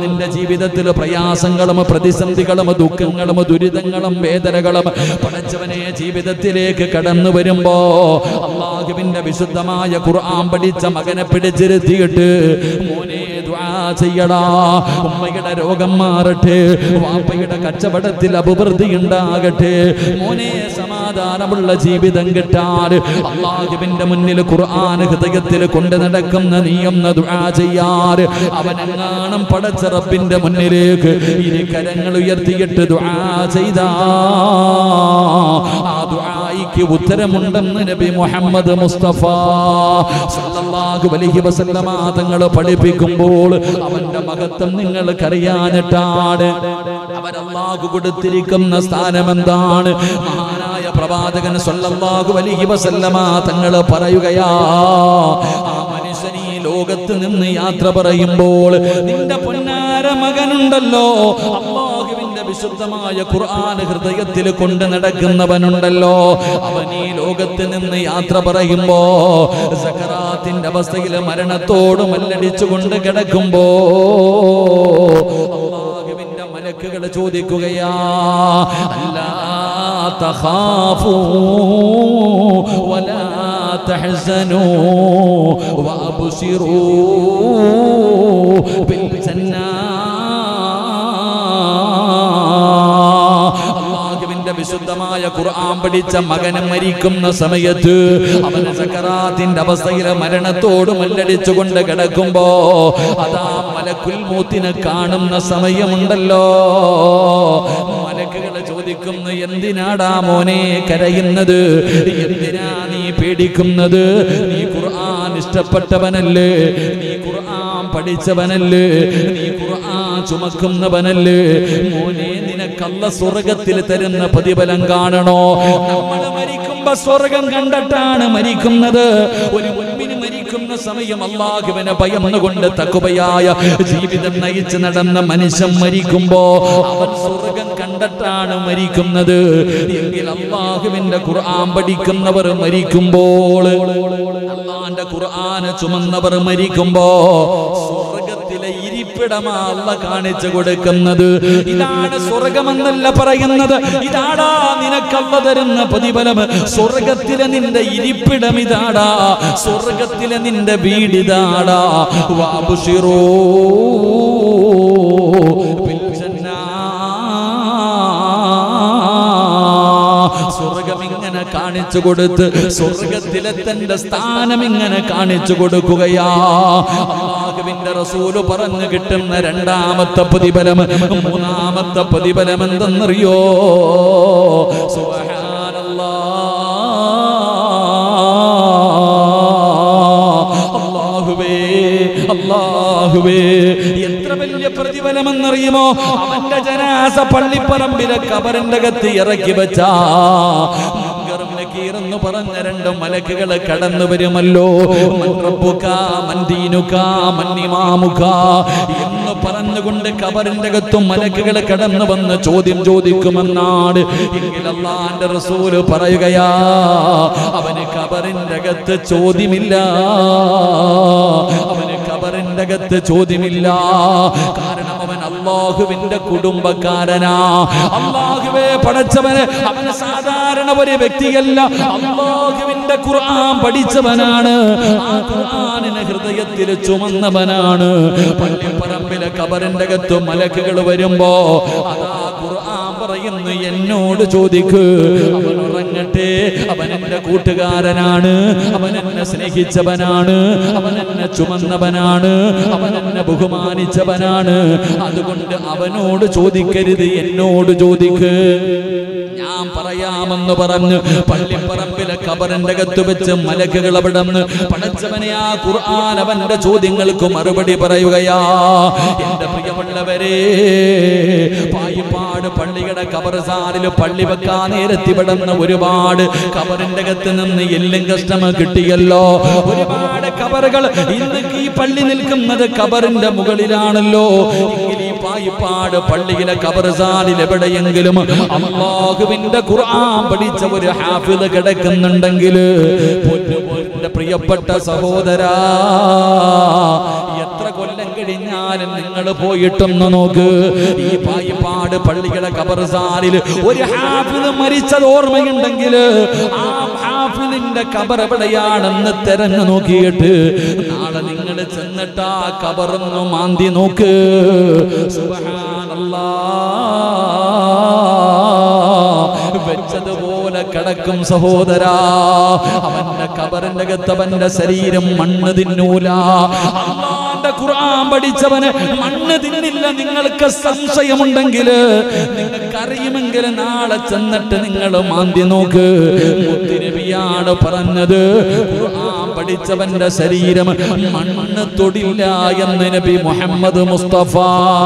നിന്റെ ജീവിതത്തിൽ പ്രയാസങ്ങളും പ്രതിസന്ധികളും ദുഃഖങ്ങളും ദുരിതങ്ങളും വേദനകളും പടച്ചവനെ ജീവിതത്തിലേക്ക് കടന്നു വരുമ്പോ അള്ളാഹുവിന്റെ വിശുദ്ധമായ ഖുർആൻ പഠിച്ച മകനെ പിടിച്ചിരുത്തിയിട്ട് മോനെ ദുആ ചെയ്യടാ ഉമ്മയുടെ രോഗം മാറട്ടെ വാപ്പയുടെ കച്ചവടത്തിൽ അഭിവൃദ്ധി ഉണ്ടാകട്ടെ മോനെ സമാധാനമുള്ള ജീവിതം കിട്ടാൻ അള്ളാഹുവിന്റെ മുന്നിൽ ഖുർആൻ ഹൃദയത്തിൽ കൊണ്ട് നടക്കുന്ന നീയൊന്ന് ദുആ ചെയ്യാറ് അവനെങ്ങാനും പടച്ച റബ്ബിന്റെ മുന്നിലേക്ക് ഇനി കരങ്ങൾ ഉയർത്തിയിട്ട് ദുആ ചെയ്താ ആ ദുആയിക്ക് ഉത്തരമുണ്ടെന്ന് നബി മുഹമ്മദ് മുസ്തഫ സല്ലല്ലാഹു അലൈഹി വസല്ലമ തങ്ങൾ പഠിപ്പിക്കുമ്പോൾ അവന്റെ മഹത്വം നിങ്ങൾക്കറിയാനിട്ടാണ് അവൻ അള്ളാഹു കൊടുത്തിരിക്കുന്ന സ്ഥാനം എന്താണ് മഹാനായ പ്രവാചകൻ സല്ലല്ലാഹു അലൈഹി വസല്ലമ തങ്ങൾ പറയുകയാ ആ മനുഷ്യൻ ഈ ലോകത്ത് നിന്ന് യാത്ര പറയുമ്പോൾ നിന്റെ പൊന്നാര മകനുണ്ടല്ലോ അള്ളാഹുവിന്റെ വിശുദ്ധമായ ഖുർആൻ ഹൃദയത്തിൽ കൊണ്ട് നടക്കുന്നവനുണ്ടല്ലോ അവൻ ഈ ലോകത്ത് നിന്ന് യാത്ര പറയുമ്പോ സക്കറാത്തിന്റെ അവസ്ഥയിൽ മരണത്തോട് മല്ലടിച്ചുകൊണ്ട് കിടക്കുമ്പോ അള്ളാഹുവിന്റെ മലക്കുകൾ ചോദിക്കുകയാ അല്ലാ തഖാഫൂ വലാ تحزنوا وابشروا بالجنه അള്ളാഹുവിന്റെ വിശുദ്ധമായ ഖുർആൻ പഠിച്ച മകന് മരിക്കുന്ന സമയത്ത് അവന് സക്കറാത്തിന്റെ അവസ്ഥയിൽ മരണത്തോട് മല്ലടിച്ചുകൊണ്ട് കിടക്കുമ്പോ അതാ മലക്കുൽ മൂത്തിനെ കാണുന്ന സമയമുണ്ടല്ലോ മലക്കുകൾ ചോദിക്കുന്നു എന്തിനാടാ മോനെ കരയുന്നത് എന്തിനാ നീ പേടിക്കുന്നത് നീ ഖുർആൻ ഇഷ്ടപ്പെട്ടവനല്ലേ നീ ഖുർആൻ പഠിച്ചവനല്ലേ നീ ഖുർആൻ ചുമക്കുന്നവനല്ലേ മോനെ നിനക്കല്ല സ്വർഗത്തിൽ തരുന്ന പ്രതിഫലം കാണണോ നമ്മൾ മരിക്കുമ്പോ സ്വർഗം കണ്ടിട്ടാണ് മരിക്കുന്നത് ഒരു മുൻപിന് മരിക്കുന്ന സമയം അള്ളാഹുവിനെ ഭയന്നുകൊണ്ട് തക്കുവയായ ജീവിതം നയിച്ച് നടന്ന മനുഷ്യൻ മരിക്കുമ്പോ അവൻ സ്വർഗം കണ്ടിട്ടാണ് മരിക്കുന്നത് എങ്കിൽ അള്ളാഹുവിന്റെ ഖുർആൻ പഠിക്കുന്നവർ മരിക്കുമ്പോൾ അള്ളാന്റെ ഖുർആൻ ചുമന്നവർ മരിക്കുമ്പോ സ്വർഗത്തിലെ ഇരിപ്പിടമാ അല്ല കാണിച്ചു കൊടുക്കുന്നത് ഇതാണ് സ്വർഗമെന്നല്ല പറയുന്നത് ഇതാടാ നിനക്കല്ല തരുന്ന പ്രതിഫലം സ്വർഗത്തിലെ നിന്റെ ഇരിപ്പിടം ഇതാടാ സ്വർഗത്തിലെ നിന്റെ വീടിതാടാ വാബുഷിറോ സ്വർഗം ഇങ്ങനെ കാണിച്ചു കൊടുത്ത് സ്വർഗത്തിലെ തന്റെ സ്ഥാനം ഇങ്ങനെ കാണിച്ചു കൊടുക്കുകയാ അള്ളാഹുവിന്റെ റസൂല് പറഞ്ഞു കിട്ടുന്ന രണ്ടാമത്തെ പ്രതിഫലം മൂന്നാമത്തെ പ്രതിഫലം എന്തെന്നറിയോ സുബ്ഹാനല്ലാഹ് അല്ലാഹുവേ അല്ലാഹുവേ എത്ര വലിയ പ്രതിഫലമെന്നറിയുമോ അവന്റെ ജനാസ പള്ളിപ്പറമ്പിലെ കബറിന്റെ കത്തി ഇറക്കി വെച്ചാ മുൻകറും നക്കീറെന്ന് പറഞ്ഞ രണ്ട് മലക്കുകൾ കടന്നു വരുമല്ലോ മൻറബ്ബുക, മൻദീനുക, മന്നിമാമുക എന്ന് പറഞ്ഞുകൊണ്ട് കബറിന്റെ അകത്തും മലക്കുകൾ കടന്നു വന്ന് ചോദ്യം ചോദിക്കുമെന്നാണ് എങ്കിൽ അള്ളാന്റെ റസൂല് പറയുകയാ അവന് കബറിന്റെ അകത്ത് ചോദ്യമില്ല അവന് കബറിന്റെ അകത്ത് ചോദ്യമില്ല കാരണം അവൻ അള്ളാഹുവിന്റെ കുടുംബക്കാരനാ അള്ളാഹുവെ പടച്ചവന് അവൻ സാധാരണ ഒരു വ്യക്തിയല്ല അള്ളാഹുവിന്റെ ഖുർആൻ പഠിച്ചവനാണ് ആ ഖുർആനിനെ ഹൃദയത്തിൽ ചുമന്നവനാണ് പള്ളിപ്പറമ്പിലെ കബറിന്റെ അകത്ത് മലക്കുകൾ വരുമ്പോ അതാ ഖുർആൻ പറയുന്നു എന്നോട് ചോദിക്ക് അവൻ ഉറങ്ങട്ടെ അവൻ എന്റെ കൂട്ടുകാരനാണ് അവൻ എന്നെ സ്നേഹിച്ചവനാണ് അവൻ എന്നെ ചുമന്നവനാണ് അവൻ എന്നെ ബഹുമാനിച്ചവനാണ് അതുകൊണ്ട് അവനോട് ചോദിക്കരുത് എന്നോട് ചോദിക്ക് ഞാൻ പറയാമെന്ന് പറഞ്ഞ് പള്ളിപ്പറമ്പിലെ കബറിന്റെ അകത്ത് വെച്ച് മലക്കുകൾ അവിടെ നിന്ന് പടച്ചവനെ ആ ഖുർആൻ അവന്റെ ചോദ്യങ്ങൾക്ക് മറുപടി പറയുകയാ എന്റെ പ്രിയമുള്ളവരെ പായിപ്പാട് പള്ളിയുടെ കബർസാറിൽ പള്ളി വെക്കാൻ നേരത്തിവിടുന്ന ഒരുപാട് കബറിന്റെ അകത്ത് നിന്ന് എല്ലും കഷ്ടമ കിട്ടിയല്ലോ ഒരുപാട് കബറുകൾ ഇന്ന് ഈ പള്ളി നിൽക്കുന്നത് കബറിന്റെ മുകളിലാണല്ലോ എങ്കിൽ ഈ പായിപ്പാട് പള്ളിയിലെ കബർസാറിൽ എവിടെയെങ്കിലും അള്ളാഹുവിന്റെ ഖുർആൻ പഠിച്ച ഒരു ഹാഫിദ് കിടക്കുന്നുണ്ടെങ്കിൽ പൊന്നുപോലെ പ്രിയപ്പെട്ട സഹോദരാ എത്ര കൊല്ലം ഇടിഞ്ഞാലും നിങ്ങൾ പോയിട്ടൊന്ന് നോക്ക് ഈ പായിപ്പാട് പള്ളികളെ കബർസാലിൽ ഒരു ഹാഫിദ് മരിച്ചത് ഓർമ്മയുണ്ടെങ്കിൽ ആ ഹാഫിദിന്റെ കബർ എവിടെയാണെന്ന് തെരഞ്ഞു നോക്കിയിട്ട് നാളെ നിങ്ങൾ ചെന്നിട്ട് ആ കബറൊന്ന് മാന്തി നോക്ക് സുബ്ഹാനല്ലാഹ് വെച്ചതുപോലെ കിടക്കും സഹോദരാ അവന്റെ കബറിന്റെ അകത്തവന്റെ ശരീരം മണ്ണ് തിന്നൂല അള്ളാന്റെ ഖുർആൻ പഠിച്ചവന് മണ്ണ് തിന്നില്ല നിങ്ങൾക്ക് സംശയമുണ്ടെങ്കിൽ നിങ്ങൾക്ക് അറിയുമെങ്കിൽ നാളെ ചെന്നിട്ട് നിങ്ങൾ മാന്തി നോക്ക് മുത്തുനബിയാണ് പറഞ്ഞത് ഖുർആൻ പഠിച്ചവന്റെ ശരീരം മണ്ണ് തൊടില്ല എന്ന് നബി മുഹമ്മദ് മുസ്തഫ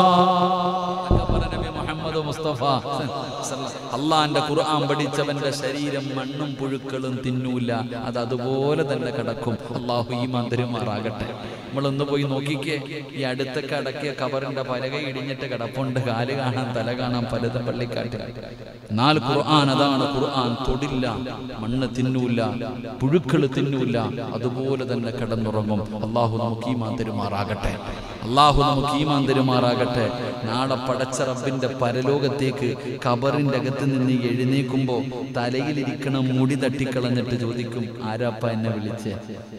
നബി മുഹമ്മദ് മുസ്തഫ അള്ളാന്റെ ഖുർആൻ പഠിച്ചവന്റെ ശരീരം മണ്ണും പുഴുക്കളും തിന്നൂല അത് അതുപോലെ തന്നെ കിടക്കും അള്ളാഹു ഈ മന്ദിരമാറാകട്ടെ നമ്മളൊന്ന് പോയി നോക്കിക്കേ ഈ അടുത്തൊക്കെ അടക്കിയ കബറിന്റെ പലക ഇടിഞ്ഞിട്ട് കിടപ്പുണ്ട് കാല് കാണാൻ തല കാണാൻ പലതും പള്ളിക്കാട്ടിൽ എന്നാൽ ഖുർആൻ അതാണ് ഖുർആൻ തൊടില്ല മണ്ണ് തിന്നൂല പുഴുക്കൾ തിന്നൂല അതുപോലെ തന്നെ കിടന്നുറങ്ങും അള്ളാഹു നമുക്ക് ഈ മാന്തരുമാറാകട്ടെ അള്ളാഹു നമുക്ക് ഈ മാന്തരുമാറാകട്ടെ നാളെ പടച്ച റബ്ബിന്റെ പരലോകത്തേക്ക് കബറിന്റെ അകത്ത് നിന്ന് എഴുന്നേക്കുമ്പോ തലയിലിരിക്കണ മുടി തട്ടിക്കളഞ്ഞിട്ട് ചോദിക്കും ആരാപ്പ എന്നെ വിളിച്ചേ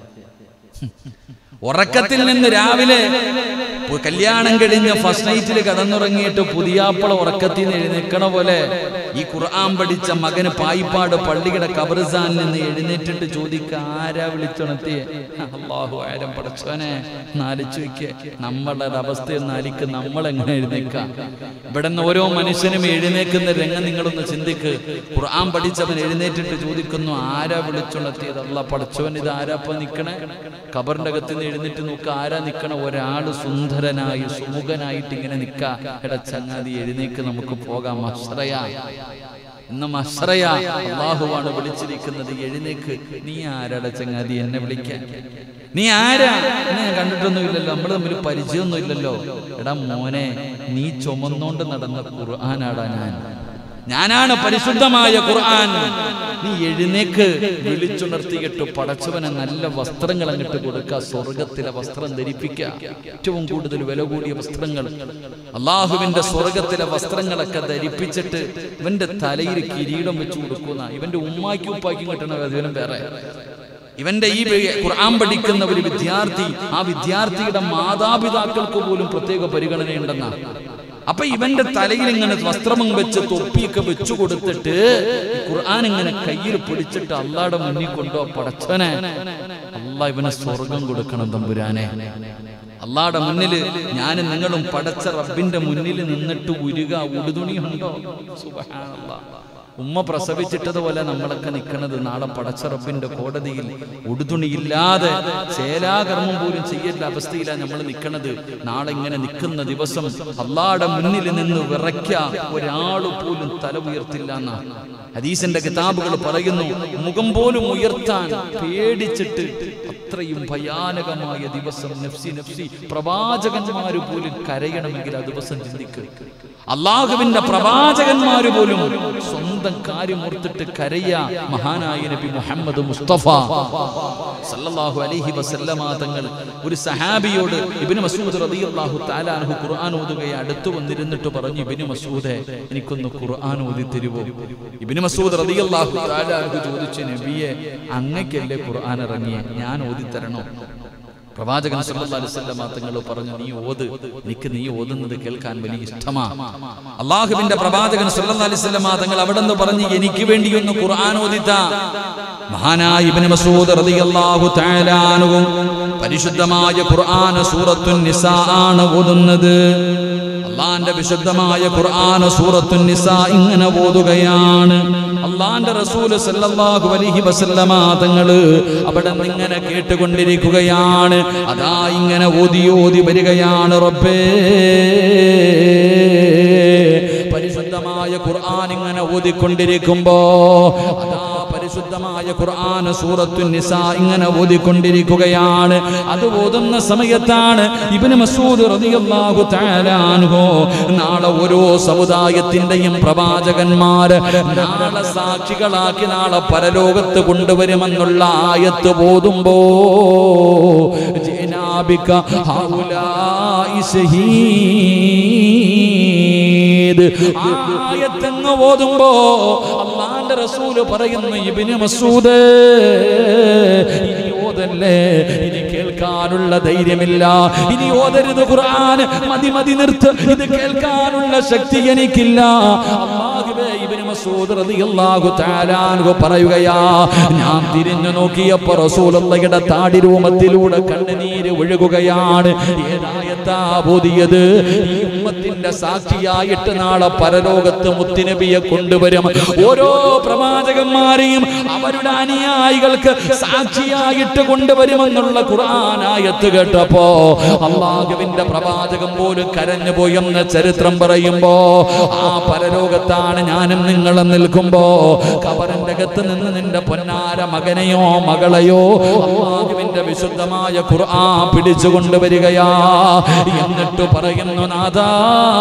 ഉറക്കത്തിൽ നിന്ന് രാവിലെ പു- കല്യാണം കഴിഞ്ഞ് ഫസ്റ്റ് നൈറ്റിൽ കടന്നുറങ്ങിയിട്ട് പുതിയാപ്പള ഉറക്കത്തിൽ നിന്ന് എഴുന്നേക്കണ പോലെ ഈ ഖുർആൻ പഠിച്ച മകന് പായിപ്പാട് പള്ളിയുടെ കബർസാനിൽ നിന്ന് എഴുന്നേറ്റിട്ട് ചോദിക്ക ആരാ വിളിച്ചുണർത്തിയേ അള്ളാഹു ആരം പടച്ചോനെ നാലിച്ചു വെക്ക് നമ്മളുടെ അവസ്ഥയൊന്ന് ആലിക്ക് നമ്മൾ എങ്ങനെ എഴുന്നേക്കാം ഇവിടെ നിന്ന് ഓരോ മനുഷ്യനും എഴുന്നേക്കുന്ന രംഗം നിങ്ങളൊന്ന് ചിന്തിക്ക് ഖുർആൻ പഠിച്ചവൻ എഴുന്നേറ്റിട്ട് ചോദിക്കുന്നു ആരാ വിളിച്ചുണർത്തിയത് അല്ല പടച്ചവൻ ഇത് ആരാപ്പ നിക്കണേ കബറിന്റെ അകത്ത് നിന്ന് എഴുന്നേറ്റ് നോക്കുക ആരാ നിക്കണ ഒരാള് സുന്ദരനായി സുമുഖനായിട്ട് ഇങ്ങനെ നിക്ക എടാ ചങ്ങാതി എഴുന്നേക്ക് നമുക്ക് പോകാം മശ്രയാ ഇന്ന് മശ്രയാ അള്ളാഹുവാണ് വിളിച്ചിരിക്കുന്നത് എഴുന്നേക്ക് നീ ആരാടാ ചങ്ങാതി എന്നെ വിളിക്കാൻ നീ ആരാ എന്നെ ഞാൻ കണ്ടിട്ടൊന്നും ഇല്ലല്ലോ നമ്മൾ തമ്മിൽ പരിചയമൊന്നും ഇല്ലല്ലോ എടാ മോനെ നീ ചുമന്നോണ്ട് നടന്ന ഖുർആനാടാ ഞാൻ ഞാനാണ് പരിശുദ്ധമായ ഖുർആൻ നീ എഴുന്നേക്ക് വിളിച്ചുണർത്തിയിട്ട് പടച്ചവന് നല്ല വസ്ത്രങ്ങൾ അങ്ങോട്ട് കൊടുക്കുക സ്വർഗത്തിലെ വസ്ത്രം ധരിപ്പിക്കുക ഏറ്റവും കൂടുതൽ വില കൂടിയ വസ്ത്രങ്ങൾ അള്ളാഹുവിന്റെ സ്വർഗത്തിലെ വസ്ത്രങ്ങളൊക്കെ ധരിപ്പിച്ചിട്ട് ഇവന്റെ തലയിൽ കിരീടം വെച്ച് കൊടുക്കുന്ന ഇവന്റെ ഉമ്മാക്കും ഉപ്പാക്കും കിട്ടണ അതിനും വേറെ ഇവന്റെ ഈ വി- ഖുർആൻ പഠിക്കുന്ന ഒരു വിദ്യാർത്ഥി ആ വിദ്യാർത്ഥിയുടെ മാതാപിതാക്കൾക്ക് പോലും പ്രത്യേക പരിഗണനയുണ്ടെന്നാണ് അപ്പൊ ഇവന്റെ തലയിൽ ഇങ്ങനെ വസ്ത്രവും വെച്ച് തൊപ്പിയൊക്കെ വെച്ചു കൊടുത്തിട്ട് ഈ ഖുർആൻ ഇങ്ങനെ കയ്യിൽ പിടിച്ചിട്ട് അള്ളാടെ മുന്നിൽ കൊണ്ടോ പടച്ചവനെ അള്ളാ ഇവനെ സ്വർഗം കൊടുക്കണം തമ്പുരാനെ അള്ളാടെ മുന്നില് ഞാനും നിങ്ങളും പടച്ച റബ്ബിന്റെ മുന്നിൽ നിന്നിട്ട് ഉരുക ഉടുതുണിയുണ്ടോ സുബ്ഹാനല്ലാഹ് ഉമ്മ പ്രസവിച്ചിട്ടതുപോലെ നമ്മളൊക്കെ നിൽക്കുന്നത് നാളെ പടച്ച റബ്ബിന്റെ കോടതിയിൽ ഉടുതുണിയില്ലാതെ ചേലാകർമ്മം പോലും ചെയ്യേണ്ട അവസ്ഥയിലാണ് നമ്മൾ നിൽക്കുന്നത് നാളെ ഇങ്ങനെ നിൽക്കുന്ന ദിവസം അള്ളാടെ മുന്നിൽ നിന്ന് വിറയ്ക്ക ഒരാൾ പോലും തല ഉയർത്തില്ല എന്നാണ് ഹദീസിന്റെ കിതാബുകൾ പറയുന്നു മുഖം പോലും ഉയർത്താൻ പേടിച്ചിട്ട് അത്രയും ഭയാനകമായ ദിവസം നഫ്സി നഫ്സി പ്രവാചകന്മാര് പോലും കരയണമെങ്കിൽ ആ ദിവസം ചിന്തിക്കുക അള്ളാഹുവിന്റെ പ്രവാചകന്മാര് പോലും സ്വന്തം കാര്യം ഓർത്തിട്ട് കരയ മഹാനായ നബി മുഹമ്മദ് മുസ്തഫ സല്ലല്ലാഹു അലൈഹി വസല്ലമ തങ്ങൾ ഒരു സഹാബിയോട് ഇബ്നു മസൂദ് റളിയല്ലാഹു തആല അൻഹു ഖുർആൻ ഓതുകയെ അടുത്തു വന്നിരുന്നിട്ട് പറഞ്ഞു ഇബ്നു മസൂദെ എനിക്കൊന്ന് ഖുർആൻ ഓതി തരുവോ ഇബ്നു മസൂദ് റളിയല്ലാഹു തആല അൻഹു ചോദിച്ചു നബിയെ അങ്ങക്കല്ലേ ഖുർആൻ ഇറങ്ങിയേ ഞാൻ ഓതി തരണോ പ്രവാചകൻ സല്ലല്ലാഹു അലൈഹി വസല്ലമ തങ്ങൾ പറഞ്ഞു നീ ഓത് എനിക്ക് നീ ഓതുന്നത് കേൾക്കാൻ വലിയ ഇഷ്ടമാ അള്ളാഹുവിന്റെ പ്രവാചകൻ സല്ലല്ലാഹു അലൈഹി വസല്ലമ തങ്ങൾ അവിടെ നിന്ന് പറഞ്ഞു എനിക്ക് വേണ്ടി ഒന്ന് ഖുർആൻ ഓദിത്താ മഹാനായ ഇബ്നു മസൂദ് റളിയല്ലാഹു തആല അൻഹു പരിശുദ്ധമായ ഖുർആൻ സൂറത്തുൻ നിസാ ആണ് ഓതുന്നത് അള്ളാന്റെ വിശുദ്ധമായ ഖുർആൻ സൂറത്തുൻ നിസാ ഇങ്ങനെ ഓതുകയാണ് അള്ളാന്റെ റസൂൽ സല്ലല്ലാഹു അലൈഹി വസല്ലമ തങ്ങള് അവിടെ നിന്ന് ഇങ്ങനെ കേട്ടുകൊണ്ടിരിക്കുകയാണ് അതാ ഇങ്ങനെ ഓതി ഓതി വരികയാണ് റബ്ബേ പരിശുദ്ധമായ ഖുർആൻ ഇങ്ങനെ ഓതിക്കൊണ്ടിരിക്കുമ്പോ അതാ പരിശുദ്ധ വിശുദ്ധമായ ഖുർആൻ സൂറത്തു നിസാ ഇങ്ങനെ ഓതിക്കൊണ്ടിരിക്കുകയാണ് അത് ഓതുന്ന സമയത്താണ് ഇബ്നു മസൂദ് റളിയല്ലാഹു തആല അൻഹു നാളെ ഓരോ സമുദായത്തിന്റെയും പ്രവാചകന്മാര് നാളെ സാക്ഷികളാക്കി നാളെ പരലോകത്ത് കൊണ്ടുവരുമെന്നുള്ള ആയത്ത് ഓതുമ്പോ ജനാബിക ഹൗലായി ഷഹീദ് ആയത്തെന്ന് ഓതുമ്പോ അള്ളാന്റെ റസൂല് പറയുന്നു ഇബിന് മസൂദ് ഇനി ഓതല്ലേ ഇനി കേൾക്കാനുള്ള ധൈര്യമില്ല ഇനി ഓതരുത് ഖുർആൻ മതി മതി നിർത്ത് ഇത് കേൾക്കാനുള്ള ശക്തി എനിക്കില്ല അല്ലാഹുവേ ഇബ്നു മസ്ഊദ് റളിയല്ലാഹു തആല അൻഹു പറയുകയാ ഞാൻ തിരിഞ്ഞു നോക്കിയപ്പോൾ റസൂലുള്ളാഹിയുടെ താടി രൂപത്തിലൂടെ കണ്ണുനീര് ഒഴുകുകയാണ് ഏതായത്താ ബോധിയത് ഈ ഉമ്മത്തിന്റെ സാക്ഷിയായിട്ട് നാളെ പരലോകത്ത് മുത്തുനബിയെ കൊണ്ടുവരും ഓരോ പ്രവാചകന്മാരെയും അവരുടെ അനുയായികൾക്ക് സാക്ഷിയായിട്ട് കൊണ്ടുവരുമെന്നുള്ള ഖുർആനായത്ത് കേട്ടപ്പോ അള്ളാഹുവിന്റെ പ്രവാചകം പോലും കരഞ്ഞു പോയെന്ന് ചരിത്രം പറയുമ്പോ ആ പരലോകത്താണ് ഞാനും നിങ്ങളും നിൽക്കുമ്പോ കബറിന്റെ അകത്ത് നിന്ന് നിന്റെ പൊന്നാര മകനെയോ മകളെയോ അള്ളാഹുവിന്റെ വിശുദ്ധമായ ഖുർആൻ പിടിച്ചു കൊണ്ടുവരികയാ എന്നിട്ട് പറയുന്നു നാഥാ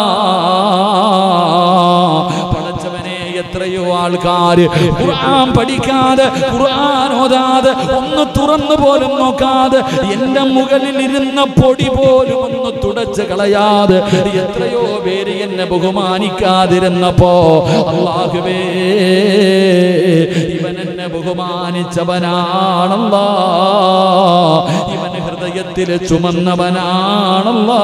പടച്ചവനെ എത്രയോ ആൾക്കാർ ഖുർആൻ പഠിക്കാതെ ഖുർആൻ ഓതാതെ ഒന്ന് തുറന്നു പോലും നോക്കാതെ എന്റെ മുകളിൽ ഇരുന്ന പൊടി പോലും ഒന്ന് തുടച്ച് കളയാതെ എത്രയോ പേര് എന്നെ ബഹുമാനിക്കാതിരുന്നപ്പോ അള്ളാഹുവേ ഇവൻ എന്നെ ബഹുമാനിച്ചവനാണല്ലാ ഇവൻ ഹൃദയത്തിൽ ചുമന്നവനാണല്ലാ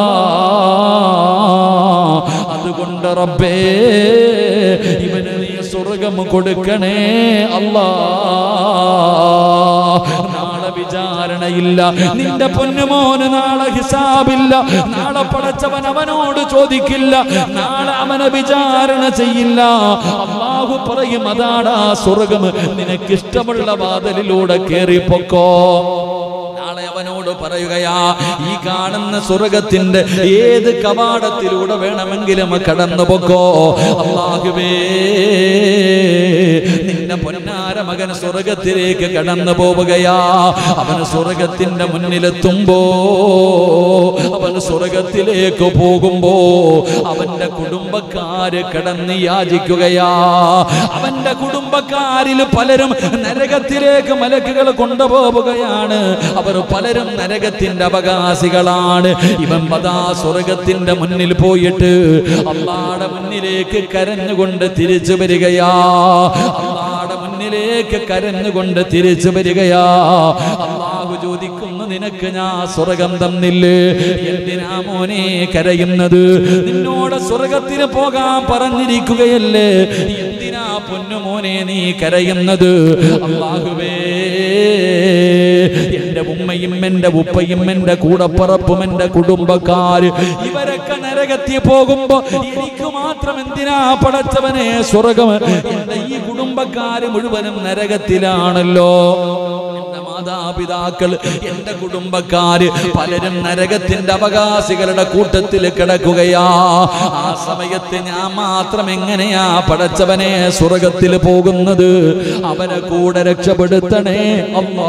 അതുകൊണ്ട് റബ്ബേ ഇവന് നീ സ്വർഗം കൊടുക്കണേ അല്ലാ നാളെ വിചാരണയില്ല നിന്റെ പൊന്നുമോന് നാളെ ഹിസാബില്ല നാളെ പടച്ചവൻ അവനോട് ചോദിക്കില്ല നാളെ അവനെ വിചാരണ ചെയ്യില്ല അള്ളാഹു പറയും അതാടാ സ്വർഗം നിനക്കിഷ്ടമുള്ള വാതിലിലൂടെ കേറിപ്പൊക്കോ നാളെ അവനോട് പറയുകയാ ഈ കാണുന്ന സ്വർഗത്തിന്റെ ഏത് കവാടത്തിലൂടെ വേണമെങ്കിലും കടന്നു പൊക്കോ അള്ളാഹുവേ നിന്റെ പൊന്നാര മകൻ സ്വർഗത്തിലേക്ക് കടന്നു പോവുകയാ അവന് സ്വർഗത്തിന്റെ മുന്നിലെത്തുമ്പോ അവൻ സ്വർഗത്തിലേക്ക് പോകുമ്പോ അവന്റെ കുടുംബക്കാര് കടന്ന് യാചിക്കുകയാ അവന്റെ കുടുംബക്കാരിൽ പലരും നരകത്തിലേക്ക് മലക്കുകൾ കൊണ്ടുപോവുകയാണ് അവർ പലരും നരകത്തിന്റെ അവകാശികളാണ് ഇവൻ പതാ സ്വർഗത്തിന്റെ മുന്നിൽ പോയിട്ട് അള്ളാടെ മുന്നിലേക്ക് കരഞ്ഞുകൊണ്ട് തിരിച്ചു വരികയാ അള്ളാടെ മുന്നിലേക്ക് കരഞ്ഞുകൊണ്ട് തിരിച്ചു വരികയാ അള്ളാഹു ചോദിക്കുന്നു നിനക്ക് ഞാൻ സ്വർഗം തന്നില്ലേ എന്തിനാ മോനെ കരയുന്നത് നിന്നോട് സ്വർഗത്തിന് പോകാൻ പറഞ്ഞിരിക്കുകയല്ലേ എന്തിനാ പൊന്നുമോനെ നീ കരയുന്നത് അള്ളാഹുവേ എന്റെ ഉമ്മയും എന്റെ ഉപ്പയും എന്റെ കൂടപ്പറപ്പും എന്റെ കുടുംബക്കാര് ഇവരൊക്കെ നരകത്തിൽ പോകുമ്പോ എനിക്ക് മാത്രം എന്തിനാ പടച്ചവനെ സ്വർഗം എന്റെ ഈ കുടുംബക്കാര് മുഴുവനും നരകത്തിലാണല്ലോ എന്റെ മാതാപിതാക്കൾ എന്റെ കുടുംബക്കാര് പലരും നരകത്തിന്റെ അവകാശികളുടെ കൂട്ടത്തിൽ കിടക്കുകയാ ആ സമയത്ത് ഞാൻ മാത്രം എങ്ങനെയാ പടച്ചവനെ സ്വർഗത്തിൽ പോകുന്നത് അവനെ കൂടെ രക്ഷപ്പെടുത്തണേ അല്ലാ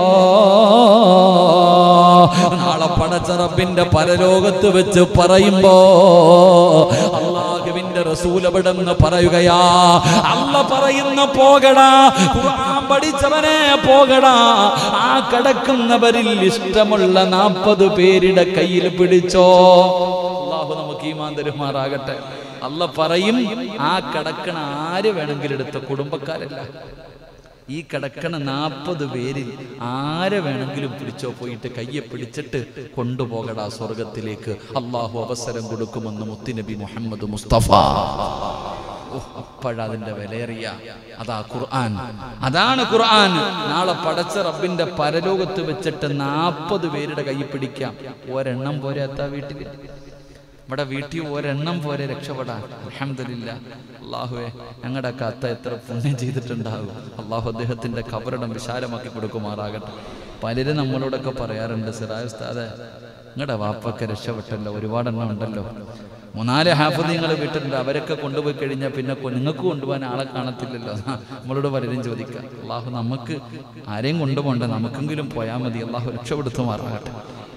നാളെ പടച്ചറപ്പിന്റെ പരലോകത്ത് വെച്ച് പറയുമ്പോ അള്ളാഹുവിന്റെ റസൂലവിടെന്ന് പറയുകയാ അല്ല പറയുന്ന പോകടാ ഖുർആൻ പഠിച്ചവനെ പോകടാ ആ കിടക്കുന്നവരിൽ ഇഷ്ടമുള്ള നാൽപ്പത് പേരുടെ കയ്യിൽ പിടിച്ചോ അള്ളാഹു നമുക്ക് ഈമാൻ തരുമാറാകട്ടെ അല്ല പറയും ആ കിടക്കണ ആര് വേണമെങ്കിലും എടുത്ത കുടുംബക്കാരല്ല ഈ കിടക്കണ നാൽപ്പത് പേരിൽ ആരെ വേണമെങ്കിലും പിടിച്ചോ പോയിട്ട് കയ്യെ പിടിച്ചിട്ട് കൊണ്ടുപോകടാ സ്വർഗത്തിലേക്ക് അള്ളാഹു അവസരം കൊടുക്കുമെന്ന് മുത്തുനബി മുഹമ്മദ് മുസ്തഫ അപ്പോഴതിന്റെ വിലയേറിയ അതാ ഖുർആൻ അതാണ് ഖുർആൻ നാളെ പടച്ച റബ്ബിന്റെ പരലോകത്ത് വെച്ചിട്ട് നാൽപ്പത് പേരുടെ കൈ പിടിക്കാം ഒരെണ്ണം പോരെ എത്താ വീട്ടിൽ ഇവിടെ വീട്ടിൽ ഒരെണ്ണം പോലെ രക്ഷപ്പെടാൻ അലഹമില്ല അള്ളാഹുവെ ഞങ്ങളുടെ കത്ത എത്ര പുണ്യം ചെയ്തിട്ടുണ്ടാകും അള്ളാഹു അദ്ദേഹത്തിന്റെ കബറിടം വിശാലമാക്കി കൊടുക്കുമാറാകട്ടെ പലരും നമ്മളോടൊക്കെ പറയാറുണ്ട് സിറായ ഉസ്താദെ നിങ്ങളുടെ വാപ്പൊക്കെ രക്ഷപ്പെട്ടല്ലോ ഒരുപാടെണ്ണം ഉണ്ടല്ലോ മൂന്നാല് ഹാഫിദീങ്ങൾ വീട്ടിലുണ്ട് അവരൊക്കെ കൊണ്ടുപോയി കഴിഞ്ഞാൽ പിന്നെ കൊ- നിങ്ങൾക്ക് കൊണ്ടുപോകാൻ ആളെ കാണത്തില്ലല്ലോ നമ്മളോട് പലരും ചോദിക്കാം അള്ളാഹു നമുക്ക് ആരെയും കൊണ്ടുപോകണ്ട നമുക്കെങ്കിലും പോയാൽ മതി അള്ളാഹു രക്ഷപ്പെടുത്തുമാറാകട്ടെ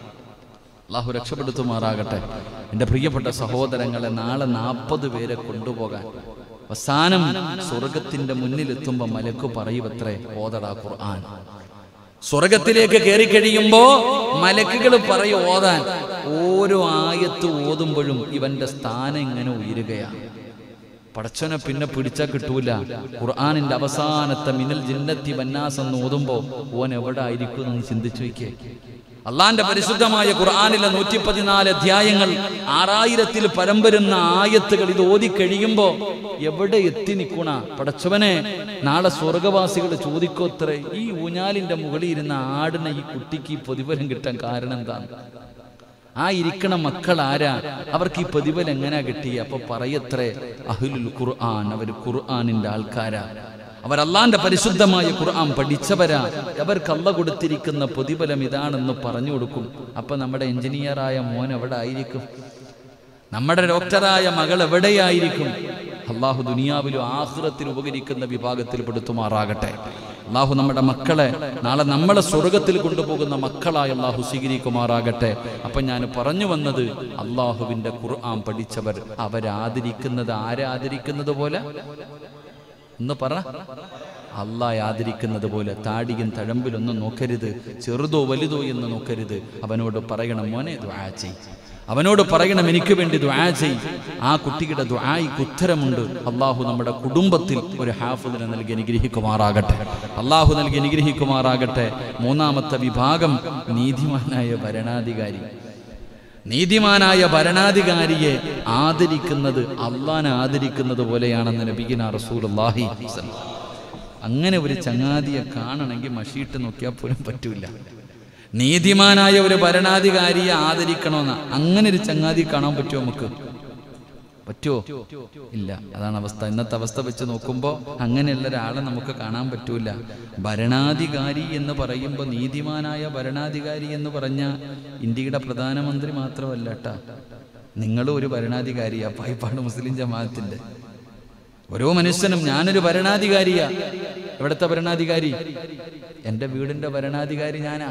അള്ളാഹു രക്ഷപ്പെടുത്തുമാറാകട്ടെ എൻ്റെ പ്രിയപ്പെട്ട സഹോദരങ്ങളെ നാളെ നാൽപ്പത് പേരെ കൊണ്ടുപോകാൻ അവസാനം സ്വർഗത്തിന്റെ മുന്നിലെത്തുമ്പോൾ മലക്ക് പറയുവത്രേ ഓതടാ ഖുർആൻ സ്വർഗത്തിലേക്ക് കയറി കഴിയുമ്പോ മലക്കുകൾ പറയും ഓതാൻ ഓരോ ആയത്ത് ഓതുമ്പോഴും ഇവന്റെ സ്ഥാനം ഇങ്ങനെ ഉയരുകയാണ് പടച്ചവനെ പിന്നെ പിടിച്ചാൽ കിട്ടൂല ഖുർആാനിന്റെ അവസാനത്തെ മിനൽ ജിന്നത്തി വന്നാസ് എന്ന് ഓതുമ്പോ ഓൻ എവിടെ ആയിരിക്കും എന്ന് ചിന്തിച്ചു വയ്ക്കേ അള്ളാന്റെ പരിശുദ്ധമായ ഖുർആാനിലെ നൂറ്റി പതിനാല് അധ്യായങ്ങൾ ആറായിരത്തിൽ പരം വരുന്ന ആയത്തുകൾ ഇത് ഓതി കഴിയുമ്പോ എവിടെ എത്തി നിൽക്കണ പടച്ചവനെ നാളെ സ്വർഗവാസികൾ ചോദിക്കോത്രേ ഈ ഊഞ്ഞാലിന്റെ മുകളിൽ ഇരുന്ന ആടിന് ഈ കുട്ടിക്ക് ഈ പ്രതിഫലം കിട്ടാൻ കാരണം എന്താണ് ആ ഇരിക്കണ മക്കൾ ആരാ അവർക്ക് ഈ പ്രതിഫലം എങ്ങനെയാ കിട്ടി അപ്പൊ പറയത്രേ അഹുലുൽ ഖുർആൻ അവർ ഖുർആനിന്റെ ആൾക്കാരാ അവർ അള്ളാന്റെ പരിശുദ്ധമായ ഖുർആൻ പഠിച്ചവരാ അവർക്ക് അല്ല കൊടുത്തിരിക്കുന്ന പ്രതിഫലം ഇതാണെന്ന് പറഞ്ഞു കൊടുക്കും അപ്പൊ നമ്മുടെ എഞ്ചിനീയറായ മോൻ എവിടെ ആയിരിക്കും നമ്മുടെ ഡോക്ടറായ മകൾ എവിടെയായിരിക്കും അള്ളാഹു ദുനിയാവിലും ആഹ്റത്തിൽ ഉപകരിക്കുന്ന വിഭാഗത്തിൽ പെടുത്തുമാറാകട്ടെ അള്ളാഹു നമ്മുടെ മക്കളെ നാളെ നമ്മളെ സ്വർഗത്തിൽ കൊണ്ടുപോകുന്ന മക്കളായി അള്ളാഹു സ്വീകരിക്കുമാറാകട്ടെ അപ്പൊ ഞാൻ പറഞ്ഞു വന്നത് അള്ളാഹുവിന്റെ ഖുർആൻ പഠിച്ചവർ അവരാദരിക്കുന്നത് ആരാദരിക്കുന്നത് പോലെ ഒന്ന് പറ അള്ളാഹ് ആദരിക്കുന്നത് പോലെ താടിയും തഴമ്പിലൊന്നും നോക്കരുത് ചെറുതോ വലുതോ എന്ന് നോക്കരുത് അവനോട് പറയണം മോനെ ദ്വാ ചെയ് അവനോട് പറയണം എനിക്ക് വേണ്ടി ദ്വാ ചെയ് ആ കുട്ടിയുടെ ദ്വായിക്ക് ഉത്തരമുണ്ട് അള്ളാഹു നമ്മുടെ കുടുംബത്തിൽ ഒരു ഹാഫിദിനെ നൽകി അനുഗ്രഹിക്കുമാറാകട്ടെ അള്ളാഹു നൽകി അനുഗ്രഹിക്കുമാറാകട്ടെ മൂന്നാമത്തെ വിഭാഗം നീതിമാനായ ഭരണാധികാരി നീതിമാനായ ഭരണാധികാരിയെ ആദരിക്കുന്നത് അള്ളാനെ ആദരിക്കുന്നത് പോലെയാണെന്ന് നബിഗിന റസൂലുള്ളാഹി അങ്ങനെ ഒരു ചങ്ങാതിയെ കാണണമെങ്കിൽ മഷീട്ട് നോക്കിയാൽ പോലും പറ്റൂല നീതിമാനായ ഒരു ഭരണാധികാരിയെ ആദരിക്കണമെന്ന് അങ്ങനെ ഒരു ചങ്ങാതി കാണാൻ പറ്റുമോ നമുക്ക് പറ്റുമോ ഇല്ല അതാണ് അവസ്ഥ ഇന്നത്തെ അവസ്ഥ വെച്ച് നോക്കുമ്പോൾ അങ്ങനെയുള്ള ഒരാളെ നമുക്ക് കാണാൻ പറ്റൂല ഭരണാധികാരി എന്ന് പറയുമ്പോൾ നീതിമാനായ ഭരണാധികാരി എന്ന് പറഞ്ഞ ഇന്ത്യയുടെ പ്രധാനമന്ത്രി മാത്രമല്ല കേട്ടാ നിങ്ങളും ഒരു ഭരണാധികാരിയാ പായിപ്പാട് മുസ്ലിം ജമാഅത്തിന്റെ ഓരോ മനുഷ്യനും ഞാനൊരു ഭരണാധികാരിയാ എവിടുത്തെ ഭരണാധികാരി എൻ്റെ വീടിന്റെ ഭരണാധികാരി ഞാനാ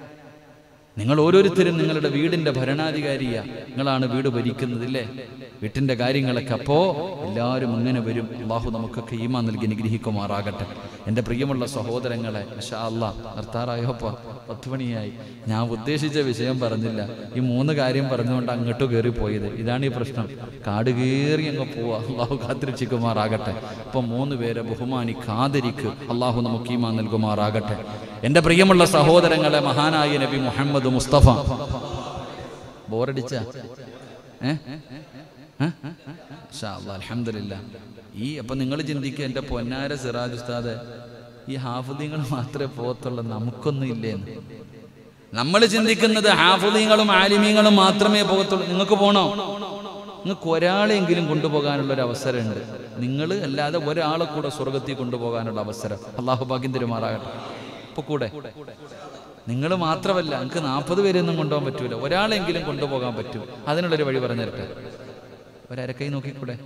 നിങ്ങൾ ഓരോരുത്തരും നിങ്ങളുടെ വീടിന്റെ ഭരണാധികാരിയാ നിങ്ങളാണ് വീട് ഭരിക്കുന്നതില്ലേ വീട്ടിന്റെ കാര്യങ്ങളൊക്കെ അപ്പോ എല്ലാവരും അങ്ങനെ വരും അള്ളാഹു നമുക്കൊക്കെ ഈമാ നൽകി അനുഗ്രഹിക്കുമാറാകട്ടെ എൻ്റെ പ്രിയമുള്ള സഹോദരങ്ങളെ ഇൻഷാ അല്ലാ നിർത്താറായോപ്പ പത്ത് മണിയായി ഞാൻ ഉദ്ദേശിച്ച വിഷയം പറഞ്ഞില്ല ഈ മൂന്ന് കാര്യം പറഞ്ഞുകൊണ്ട് അങ്ങോട്ട് കയറി പോയത് ഇതാണ് ഈ പ്രശ്നം കാട് കയറി അങ്ങ് പോവാ അള്ളാഹു കാത്തിരക്ഷിക്കുമാറാകട്ടെ അപ്പൊ മൂന്ന് പേരെ ബഹുമാനിക്കാതിരിക്ക് അള്ളാഹു നമുക്ക് ഈമാ നൽകുമാറാകട്ടെ എൻ്റെ പ്രിയമുള്ള സഹോദരങ്ങളെ മഹാനായ നബി മുഹമ്മദ് മുസ്തഫ ബോറടിച്ച അലഹമില്ല ഈ അപ്പൊ നിങ്ങൾ ചിന്തിക്കുക എൻ്റെ പൊന്നാര സിറാജ് ഉസ്താദ് ഈ ഹാഫുദീങ്ങൾ മാത്രമേ പോകത്തുള്ളൂ നമുക്കൊന്നും ഇല്ലേന്ന് നമ്മൾ ചിന്തിക്കുന്നത് ഹാഫുദീങ്ങളും ആലിമീങ്ങളും മാത്രമേ പോകത്തുള്ളൂ നിങ്ങൾക്ക് പോണോ നിങ്ങൾക്ക് ഒരാളെങ്കിലും കൊണ്ടുപോകാനുള്ള ഒരു അവസരമുണ്ട് നിങ്ങൾ അല്ലാതെ ഒരാളെ കൂടെ സ്വർഗത്തിൽ കൊണ്ടുപോകാനുള്ള അവസരം അള്ളാഹു ഭാഗ്യം തരുമാറാകട്ടെ ഇപ്പൊ കൂടെ നിങ്ങൾ മാത്രമല്ല നിങ്ങൾക്ക് നാൽപ്പത് പേരെയൊന്നും കൊണ്ടുപോകാൻ പറ്റൂല ഒരാളെങ്കിലും കൊണ്ടുപോകാൻ പറ്റും അതിനുള്ളൊരു വഴി പറഞ്ഞു തരട്ടെ ഒരരക്കൈ നോക്കിക്കൂടെ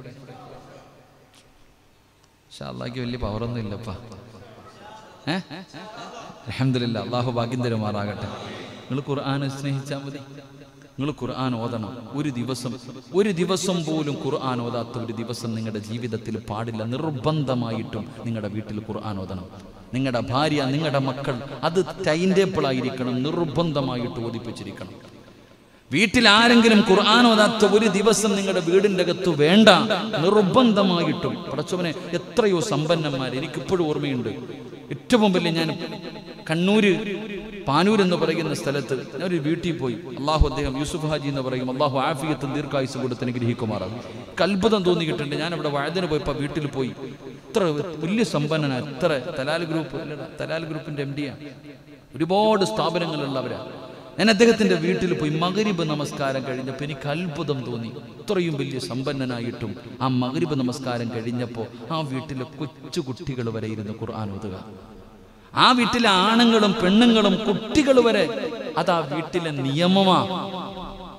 പക്ഷെ അള്ളാഹ്ക്ക് വലിയ പവറൊന്നും ഇല്ലപ്പാ ഏ അലഹമില്ല അള്ളാഹു ഭാഗ്യം തരുമാറാകട്ടെ നിങ്ങൾ ഖുർആൻ സ്നേഹിച്ചാൽ മതി നിങ്ങൾ ഖുർആൻ ഓതണം ഒരു ദിവസം ഒരു ദിവസം പോലും ഖുർആൻ ഓതാത്ത ഒരു ദിവസം നിങ്ങളുടെ ജീവിതത്തിൽ പാടില്ല നിർബന്ധമായിട്ടും നിങ്ങളുടെ വീട്ടിൽ ഖുർആൻ ഓതണം നിങ്ങളുടെ ഭാര്യ നിങ്ങളുടെ മക്കൾ അത് ടൈം ടേബിൾ ആയിരിക്കണം നിർബന്ധമായിട്ട് ഓതിപ്പിച്ചിരിക്കണം വീട്ടിൽ ആരെങ്കിലും ഖുർആൻ ഓതാത്ത ഒരു ദിവസം നിങ്ങളുടെ വീടിന്റെ അകത്ത് വേണ്ട നിർബന്ധമായിട്ടും പടച്ചവനെ എത്രയോ സമ്പന്നന്മാർ എനിക്കിപ്പോഴും ഓർമ്മയുണ്ട് ഏറ്റവും വലിയ ഞാൻ കണ്ണൂര് പാനൂർ എന്ന് പറയുന്ന സ്ഥലത്ത് ഞാൻ ഒരു വീട്ടിൽ പോയി അള്ളാഹു അദ്ദേഹം യൂസുഫ് ഹാജി എന്ന് പറയും അള്ളാഹു ആഫിയത്ത് ദീർഘായുസ് കൊടുത്ത് അനുഗ്രഹിക്കുമാറാകും അത്ഭുതം തോന്നിയിട്ടുണ്ട് ഞാൻ അവിടെ വഴുതിന് പോയപ്പോൾ വീട്ടിൽ പോയി ഇത്ര വലിയ സമ്പന്നന എത്ര തലാൽ ഗ്രൂപ്പ് അല്ലടാ, തലാൽ ഗ്രൂപ്പിന്റെ എം ഡിയാണ് ഒരുപാട് സ്ഥാപനങ്ങളുള്ളവരാ ഞാൻ അദ്ദേഹത്തിന്റെ വീട്ടിൽ പോയി മകരിബ് നമസ്കാരം കഴിഞ്ഞപ്പോൾ എനിക്ക് അത്ഭുതം തോന്നി ഇത്രയും വലിയ സമ്പന്നനായിട്ടും ആ മകരിബ് നമസ്കാരം കഴിഞ്ഞപ്പോൾ ആ വീട്ടിലെ കൊച്ചു കുട്ടികൾ വരെ ഇരുന്ന് ഖുർആൻ ഓതുക ആ വീട്ടിലെ ആണുങ്ങളും പെണ്ണുങ്ങളും കുട്ടികൾ വരെ അത് ആ വീട്ടിലെ നിയമമാ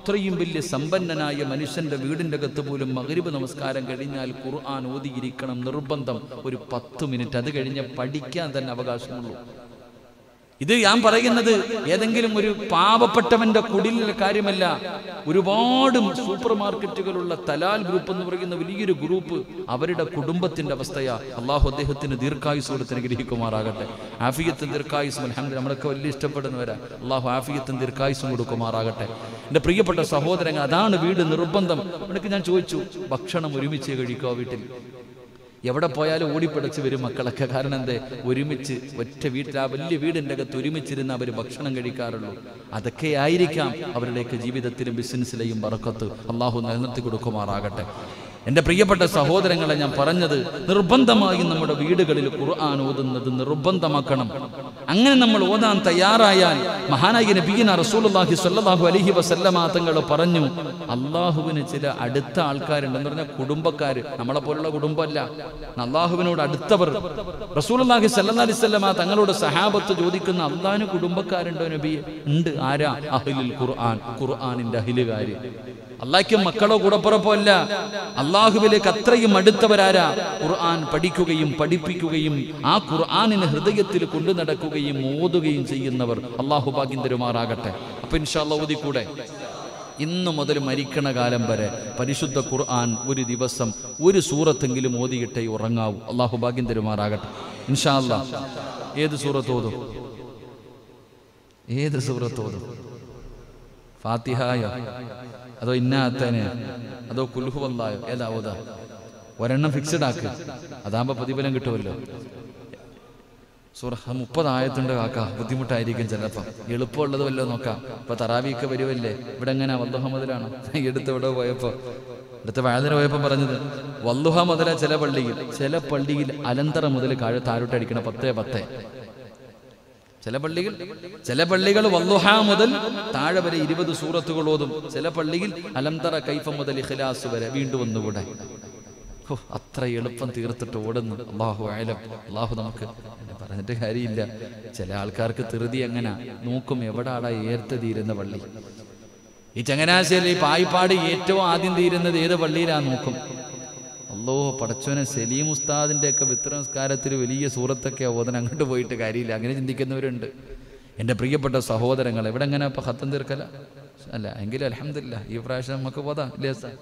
അത്രയും വലിയ സമ്പന്നനായ മനുഷ്യന്റെ വീടിന്റെ അകത്ത് പോലും മകരിബ് നമസ്കാരം കഴിഞ്ഞാൽ ഖുർആൻ ഓതിയിരിക്കണം നിർബന്ധം ഒരു പത്ത് മിനിറ്റ് അത് കഴിഞ്ഞ് പഠിക്കാൻ തന്നെ അവകാശമുള്ളൂ ഇത് ഞാൻ പറയുന്നത് ഏതെങ്കിലും ഒരു പാവപ്പെട്ടവന്റെ കുടിലിലെ കാര്യമല്ല ഒരുപാട് സൂപ്പർ മാർക്കറ്റുകളുള്ള തലാൽ ഗ്രൂപ്പ് എന്ന് പറയുന്ന വലിയൊരു ഗ്രൂപ്പ് അവരുടെ കുടുംബത്തിന്റെ അവസ്ഥയാ അള്ളാഹു അദ്ദേഹത്തിന് ദീർഘായുസ് കൊടുത്ത് അനുഗ്രഹിക്കുമാറാകട്ടെ ആഫിയത്തും ദീർഘായുസും അലഹമ്മദ് നമ്മളൊക്കെ വലിയ ഇഷ്ടപ്പെടുന്നവരാ അള്ളാഹു ആഫിയത്തും ദീർഘായുസും കൊടുക്കുമാറാകട്ടെ എൻ്റെ പ്രിയപ്പെട്ട സഹോദരങ്ങൾ അതാണ് വീട് നിർബന്ധം അവനക്ക് ഞാൻ ചോദിച്ചു ഭക്ഷണം ഒരുമിച്ച് കഴിക്കുക വീട്ടിൽ എവിടെ പോയാലും ഓടിപ്പിടച്ച് വരും മക്കളൊക്കെ കാരണം എന്തേ ഒരുമിച്ച് ഒറ്റ വീട്ടിൽ ആ വലിയ വീടിൻ്റെ അകത്ത് ഒരുമിച്ചിരുന്ന് അവർ ഭക്ഷണം കഴിക്കാറുള്ളൂ അതൊക്കെ ആയിരിക്കാം അവരുടെയൊക്കെ ജീവിതത്തിലും ബിസിനസ്സിലെയും വറക്കത്ത് അള്ളാഹു നിലനിർത്തി കൊടുക്കുമാറാകട്ടെ എൻ്റെ പ്രിയപ്പെട്ട സഹോദരങ്ങളെ ഞാൻ പറഞ്ഞത് നിർബന്ധമായും നമ്മുടെ വീടുകളിൽ ഖുർആൻ ഓതുന്നത് നിർബന്ധമാക്കണം അങ്ങനെ നമ്മൾ ഓതാൻ തയ്യാറായാൽ മഹാനായ നബീന റസൂലുള്ളാഹി സ്വല്ലല്ലാഹു അലൈഹി വസല്ലമ തങ്ങൾ പറഞ്ഞു അള്ളാഹുവിന് ചില അടുത്ത ആൾക്കാരുണ്ടെന്ന് പറഞ്ഞാൽ കുടുംബക്കാര് നമ്മളെ പോലുള്ള കുടുംബമല്ല അള്ളാഹുവിനോട് അടുത്തവർ റസൂലുള്ളാഹി സ്വല്ലല്ലാഹി അലൈഹി വസല്ലമ തങ്ങളോട് സഹാബത്ത് ചോദിക്കുന്ന അള്ളാഹിന് കുടുംബക്കാരുണ്ടോ നബി ഉണ്ട് ആരാ അഹ്ലുൽ ഖുർആൻ ഖുർആനിന്റെ അഹിലുകാര് അള്ളാഹ്ക്കും മക്കളോ കൂടപ്പുറപ്പോ അല്ല അള്ളാഹുവിലേക്ക് അത്രയും അടുത്തവരാരാ ഖുർആൻ പഠിക്കുകയും പഠിപ്പിക്കുകയും ആ ഖുർആനിനെ ഹൃദയത്തിൽ കൊണ്ടു നടക്കുകയും ഓതുകയും ചെയ്യുന്നവർ അള്ളാഹു ഭാഗ്യം തരുമാറാകട്ടെ അപ്പൊ ഇൻഷാല്ല ഓതിക്കൂടെ ഇന്ന് മുതൽ മരിക്കണ കാലം വരെ പരിശുദ്ധ ഖുർആൻ ഒരു ദിവസം ഒരു സൂറത്തെങ്കിലും ഓതിയിട്ടേ ഉറങ്ങാവൂ അള്ളാഹു ഭാഗ്യം തരുമാറാകട്ടെ ഇൻഷാ അല്ലാ ഏത് സൂറത്ത് ഓതും ഏത് സൂറത്ത് ഓതും ഫാത്തിഹായോ അതോ ഇന്നാത്തനെ അതോ കുൽഹുവല്ലായോ ഏതാ ഓതാ ഒരെണ്ണം ഫിക്സഡ് ആക്ക് അതാകുമ്പോ പ്രതിഫലം കിട്ടുമല്ലോ സൂറ മുപ്പത് ആയത്തുണ്ട് കാക്ക ബുദ്ധിമുട്ടായിരിക്കും ചിലപ്പം എളുപ്പമുള്ളത് വല്ലോ നോക്കാം ഇപ്പൊ തറാവിയൊക്കെ വരുമല്ലേ ഇവിടെ എങ്ങനെ വല്ലുഹ മുതലാണ് എടുത്ത് ഇവിടെ പോയപ്പോ അടുത്ത വാഴന പോയപ്പോ പറഞ്ഞത് വല്ലുഹ മുതല ചില പള്ളിയിൽ ചില പള്ളിയിൽ അലന്തറ മുതൽ കാഴ താഴോട്ടടിക്കണ പത്തേ പത്തേ ചില പള്ളികൾ ചില പള്ളികൾ വല്ലുഹ മുതൽ താഴെ വരെ ഇരുപത് സൂറത്തുകൾ ഓതും ചില പള്ളിയിൽ അലംതറ കൈഫ മുതൽ ഇഖ്ലാസ് വരെ വീണ്ടും ഒന്നുകൂടെ ഹോ, അത്ര എളുപ്പം തീർത്തിട്ട് ഓടുന്നു അള്ളാഹു ആയാലും അള്ളാഹു നമുക്ക് എന്നെ പറഞ്ഞിട്ട് കാര്യമില്ല ചില ആൾക്കാർക്ക് ധൃതി എങ്ങനെ നോക്കും എവിടാടാ ഏർത്ത് തീരുന്ന പള്ളി ഈ ചങ്ങനാശ്ശേരി ഈ പായിപ്പാട് ഏറ്റവും ആദ്യം തീരുന്നത് ഏത് പള്ളിയിലാ നോക്കും അല്ലോ പടച്ചോനെ സലീം ഉസ്താദിന്റെ ഒക്കെ വിത്രനമസ്കാരത്തിൽ വലിയ സൂറത്തൊക്കെ ഓതൻ അങ്ങോട്ട് പോയിട്ട് കാര്യമില്ല അങ്ങനെ ചിന്തിക്കുന്നവരുണ്ട് എൻ്റെ പ്രിയപ്പെട്ട സഹോദരങ്ങൾ എവിടെ എങ്ങനെ ഇപ്പൊ ഹത്തം തീർക്കല അല്ല എങ്കിലും അലഹമില്ല ഈ പ്രാവശ്യം നമുക്ക് പോതാം ഇല്ലേ സാർ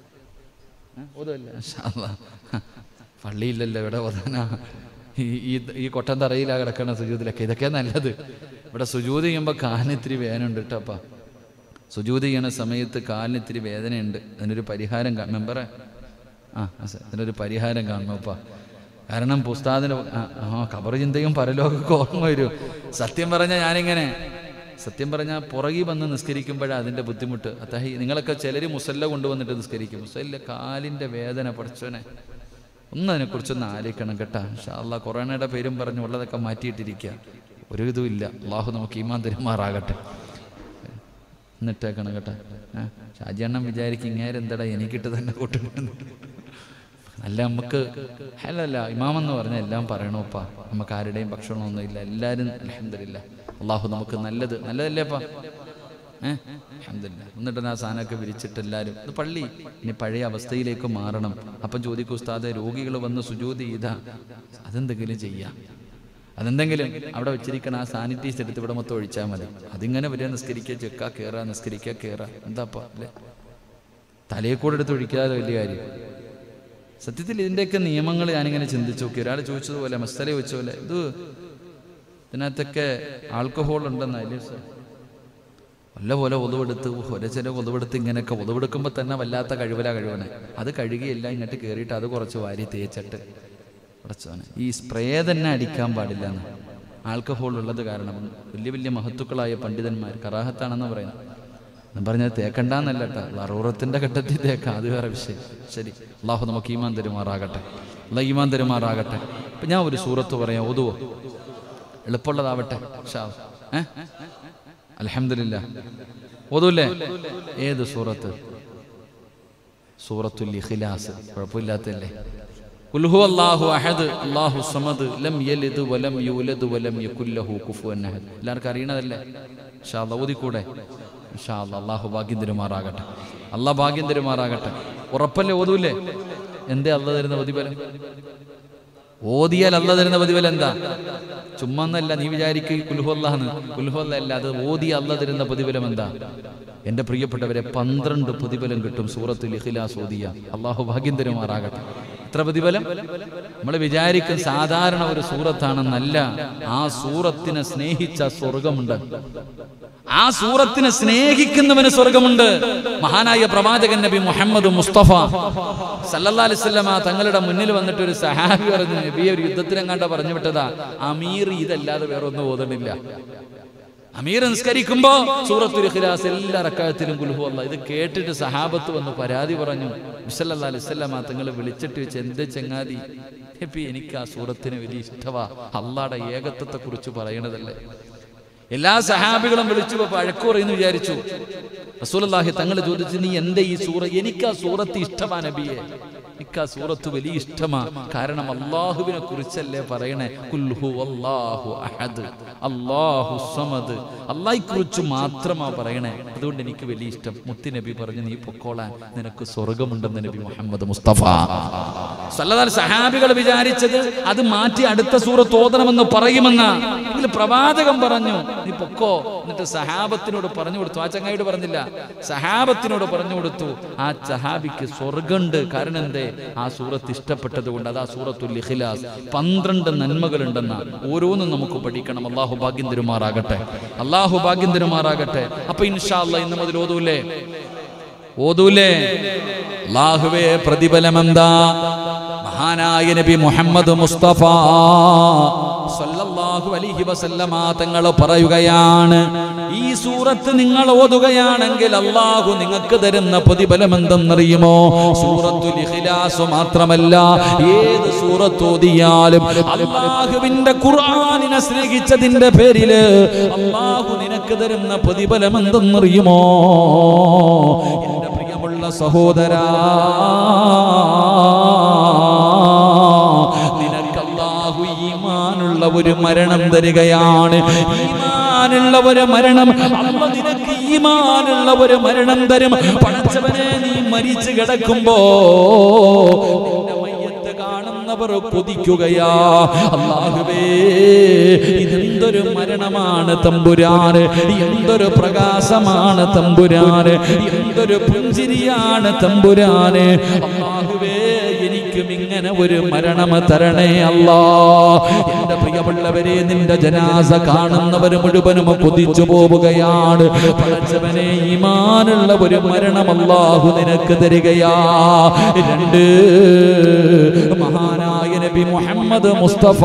പള്ളിയില്ലല്ലോ ഇവിടെ ഓതാനാ ഈ ഈ ഈ കൊട്ടൻ തറയിലാ കിടക്കണ സുജൂതിലൊക്കെ ഇതൊക്കെ നല്ലത് ഇവിടെ സുജൂതി ചെയ്യുമ്പോൾ കാലിന് ഇത്തിരി വേദനയുണ്ട് കേട്ടപ്പാ സുജൂതി ചെയ്യണ സമയത്ത് കാലിന് ഇത്തിരി വേദനയുണ്ട് അതിനൊരു പരിഹാരം കാ മെമ്പറെ ആ ആ സർ, ഇതിനൊരു പരിഹാരം കാണണപ്പാ കാരണം പുസ്താദിന് ആ ആ, ഖബർ ചിന്തയും പരലോകമൊക്കെ ഓർമ്മ വരും സത്യം പറഞ്ഞാൽ ഞാനിങ്ങനെ സത്യം പറഞ്ഞാൽ പുറകി വന്ന് നിസ്കരിക്കുമ്പോഴാണ് അതിൻ്റെ ബുദ്ധിമുട്ട് അതായത് നിങ്ങളൊക്കെ ചിലർ മുസല്ല കൊണ്ടുവന്നിട്ട് നിസ്കരിക്കും മുസല്ല കാലിൻ്റെ വേദന പഠിച്ചോനെ ഒന്ന് അതിനെക്കുറിച്ചൊന്ന് ആലോചിക്കണം കേട്ടാ ഷാല്ല കൊറോണയുടെ പേരും പറഞ്ഞ് ഉള്ളതൊക്കെ മാറ്റിയിട്ടിരിക്കുക ഒരു ഇതും ഇല്ല അള്ളാഹു നമുക്ക് ഈമാൻ തരുമാറാകട്ടെ എന്നിട്ടേക്കണം കേട്ടാ ആ, ഷാജിയണ്ണം വിചാരിക്കും ഇങ്ങേരെന്തടാ എനിക്കിട്ട് തന്നെ കൂട്ടുന്നു അല്ല നമുക്ക് അല്ലല്ല ഇമാമെന്ന് പറഞ്ഞാൽ എല്ലാം പറയണോപ്പാ നമുക്ക് ആരുടെയും ഭക്ഷണമൊന്നും ഇല്ല എല്ലാവരും അലഹമില്ല അള്ളാഹു നമുക്ക് നല്ലത് നല്ലതല്ലേപ്പാ ഏഹ് അലഹമില്ല എന്നിട്ട് ആ സാധനമൊക്കെ വിരിച്ചിട്ട് എല്ലാവരും ഇത് പള്ളി ഇനി പഴയ അവസ്ഥയിലേക്ക് മാറണം അപ്പം ചോദിക്കും ഉസ്താദെ രോഗികൾ വന്ന് സുജൂതി ചെയ്താ അതെന്തെങ്കിലും ചെയ്യാം അതെന്തെങ്കിലും അവിടെ വെച്ചിരിക്കണ ആ സാനിറ്റൈസ് എടുത്ത് ഇവിടെ മൊത്തം ഒഴിച്ചാൽ മതി അതിങ്ങനെ വരിക നിസ്കരിക്കുക ചെക്ക കയറുക നിസ്കരിക്കുക കയറുക എന്താപ്പാ അല്ലേ തലയെ കൂടെ എടുത്ത് ഒഴിക്കാതെ വലിയ കാര്യം സത്യത്തിൽ ഇതിൻ്റെയൊക്കെ നിയമങ്ങൾ ഞാനിങ്ങനെ ചിന്തിച്ചു നോക്കി ഒരാൾ ചോദിച്ചതുപോലെ മസ്തല ചോദിച്ചതുപോലെ ഇത് ഇതിനകത്തൊക്കെ ആൽക്കഹോൾ ഉണ്ടെന്നല്ലേ സാർ വല്ല പോലെ ഒതുവെടുത്ത് ഒരേ ചില ഒതുവെടുത്ത് ഇങ്ങനെയൊക്കെ ഒതുവെടുക്കുമ്പോൾ തന്നെ വല്ലാത്ത കഴിവല കഴിവനെ അത് കഴുകിയെല്ല ഇങ്ങോട്ട് കയറിയിട്ട് അത് കുറച്ച് വാരി തേച്ചിട്ട് ഉടച്ചവനെ ഈ സ്പ്രേ തന്നെ അടിക്കാൻ പാടില്ല എന്ന് ആൽക്കഹോൾ ഉള്ളത് കാരണം വലിയ വലിയ മഹത്തുക്കളായ പണ്ഡിതന്മാർ കറാഹത്താണെന്ന് പറയുന്നത് ഞാൻ പറഞ്ഞത് തേക്കണ്ടെന്നല്ല കേട്ടോ ലറൂറത്തിൻ്റെ ഘട്ടത്തിൽ തേക്കാം അത് വേറെ വിഷയം ശരി അള്ളാഹു നമുക്ക് ഈമാൻ തരുമാറാകട്ടെ അല്ല ഈമാൻ തരുമാറാകട്ടെ ഇപ്പം ഞാൻ ഒരു സൂറത്ത് പറയാം ഒതുവോ എളുപ്പമുള്ളതാവട്ടെ ഷാ ഏ അലഹമില്ല ഓതൂല്ലേ ഏത് സൂറത്ത് സൂറത്തുൽ ഇഖ്ലാസ് കുഴപ്പമില്ലാത്തല്ലേ കുൽഹു അല്ലാഹു അഹദ് അല്ലാഹു സമദ് ലം യലിദ് വലം യൂലദ് വലം യകുൽ ലഹു കുഫുവൻ അഹദ് എല്ലാവർക്കും അറിയണതല്ലേ ഷാ ഓതിക്കൂടെ ഇൻഷാ അല്ലാ, അള്ളാഹു ഭാഗ്യം തരുമാറാകട്ടെ അള്ളാഹ് ഭാഗ്യം തരുമാറാകട്ടെ ഉറപ്പല്ലേ ഓതൂല്ലേ എന്തേ അല്ല തരുന്ന പ്രതിഫലം ഓതിയാൽ അല്ല തരുന്ന പ്രതിഫലം എന്താ ചുമ്മാ എന്നല്ല നീ വിചാരിക്കുക കുൽഹുല്ലാന്ന് കുൽഹുല്ല അല്ല അത് ഓതി അല്ല തരുന്ന പ്രതിഫലം എന്താ എന്റെ പ്രിയപ്പെട്ടവരെ പന്ത്രണ്ട് പ്രതിഫലം കിട്ടും സൂറത്തുൽ ഇഖ്ലാസ് ഓതിയ അള്ളാഹു ഭാഗ്യം തരുമാറാകട്ടെ എത്ര പ്രതിഫലം നമ്മൾ വിചാരിക്കും സാധാരണ ഒരു സൂറത്താണെന്നല്ല ആ സൂറത്തിനെ സ്നേഹിച്ച സ്വർഗമുണ്ട് ആ സൂറത്തിനെ സ്നേഹിക്കുന്നവന് സ്വർഗമുണ്ട് മഹാനായ പ്രവാചകൻ നബി മുഹമ്മദ് മുസ്തഫ സല്ലല്ലാഹു അലൈഹി വസല്ലമ തങ്ങളുടെ മുന്നിൽ വന്നിട്ട് ഒരു സഹാബി പറഞ്ഞു നബി ഒരു യുദ്ധത്തിനെങ്ങാണ്ട പറഞ്ഞു വിട്ടതാ അമീർ ഇതല്ലാതെ വേറെ ഒന്നും ഓതണില്ല അമീർ നിസ്കരിക്കുമ്പോ സൂറത്തുൽ ഇഖ്ലാസ് എല്ലാ റക്കായത്തിലും കുൽഹു അല്ല ഇത് കേട്ടിട്ട് സഹാബത്ത് വന്ന് പരാതി പറഞ്ഞു മുസല്ലാ അലിസ്വല്ലാമ തങ്ങൾ വിളിച്ചിട്ട് വെച്ച് എന്ത് ചങ്ങാതി നബി എനിക്ക് ആ സൂറത്തിന് വലിയ ഇഷ്ടവാ അള്ളാടെ ഏകത്വത്തെ കുറിച്ച് പറയണതല്ലേ എല്ലാ സഹാബികളും വിളിച്ചു പഴക്കു പറയുന്നു വിചാരിച്ചു റസൂലുള്ളാഹി തങ്ങൾ ചോദിച്ചു നീ എന്റെ ഈ സൂറ എനിക്ക് ആ സൂറത്ത് ഇഷ്ടമാ നബിയെ എനിക്ക് ആ സൂറത്ത് വലിയ ഇഷ്ടമാ കാരണം അള്ളാഹുവിനെ കുറിച്ചല്ലേ പറയണേ കുൽഹു അല്ലാഹു അഹദ് അല്ലാഹു സമദ് അള്ളാഹി കുറിച്ച് മാത്രമാ പറയണേ അതുകൊണ്ട് എനിക്ക് വലിയ ഇഷ്ടം മുത്തി നബി പറഞ്ഞു നീ പൊക്കോളാൻ നിനക്ക് സ്വർഗമുണ്ടെന്ന് നബി മുഹമ്മദ് മുസ്തഫ സല്ലല്ലാഹു സഹാബികൾ വിചാരിച്ചത് അത് മാറ്റി അടുത്ത സൂറത്ത് ഓതണമെന്ന് പറയുമെന്ന എങ്കിൽ പ്രവാചകം പറഞ്ഞു നീ പൊക്കോ എന്നിട്ട് സഹാബത്തിനോട് പറഞ്ഞു കൊടുത്തു ആ ചങ്ങായിയോട് പറഞ്ഞില്ല സഹാബത്തിനോട് പറഞ്ഞു കൊടുത്തു ആ സഹാബിക്ക് സ്വർഗമുണ്ട് കാരണം എന്തേ ആ സൂറത്ത് ഇഷ്ടപ്പെട്ടത് കൊണ്ട് അത് ആ സൂറത്തുൽ ഇഖ്ലാസ് പന്ത്രണ്ട് നന്മകളുണ്ടെന്ന ഓരോന്നും നമുക്ക് പഠിക്കണം അള്ളാഹു ഭാഗ്യം തരുമാറാകട്ടെ അള്ളാഹു ഭാഗ്യം തരുമാറാകട്ടെ അപ്പൊ ഇൻഷാ അല്ലാ ഇന്ന് മുതൽ ഓതൂലേ ഓതൂലേ അള്ളാഹുവേ പ്രതിഫലം എന്താ മഹാനായ നബി മുഹമ്മദ് മുസ്തഫ സല്ലല്ലാഹു അലൈഹി വസല്ലമ തങ്ങൾ പറയുകയാണ് ഈ സൂറത്ത് നിങ്ങൾ ഓതുകയാണെങ്കിൽ അള്ളാഹു നിങ്ങൾക്ക് തരുന്ന പ്രതിഫലം എന്തെന്നറിയുമോ സൂറത്തുൽ ഇഖ്ലാസ് മാത്രമല്ല ഏത് സൂറത്ത് ഓതിയാലും അള്ളാഹുവിന്റെ ഖുർആനിനെ സ്നേഹിച്ചതിന്റെ പേരില് അള്ളാഹു നിനക്ക് തരുന്ന പ്രതിഫലം എന്തെന്നറിയുമോ എന്റെ പ്രിയമുള്ള സഹോദരാ നിനക്ക് അല്ലാഹു ഈമാനുള്ള ഒരു മരണം തരികയാണ് ഈമാനുള്ള ഒരു മരണം അമ്മ നിനക്ക് ഈമാനുള്ള ഒരു മരണം തരും പടച്ചവനെ നീ മരിച്ചു കിടക്കുമ്പോ നിന്റെ മയ്യത്ത് കാണുന്നവർ കൊതിക്കുകയാ അള്ളാഹുവേ ഇതെന്തൊരു മരണമാണ് തമ്പുരാന് എന്തൊരു പ്രകാശമാണ് തമ്പുരാന് എന്തൊരു പുഞ്ചിരിയാണ് തമ്പുരാന് അള്ളാഹുവേ എനിക്കും ഇങ്ങനെ ഒരു മരണം തരണേ അല്ലാ എന്റെ പ്രിയമുള്ളവരെ നിന്റെ ജനാസ കാണുന്നവർ മുഴുവനും കൊതിച്ചു പോവുകയാണ് പടച്ചവനെ ഈമാനുള്ള ഒരു മരണം അല്ലാഹു നിനക്ക് തരികയാ രണ്ട് മഹാനായ നബി മുഹമ്മദ് മുസ്തഫ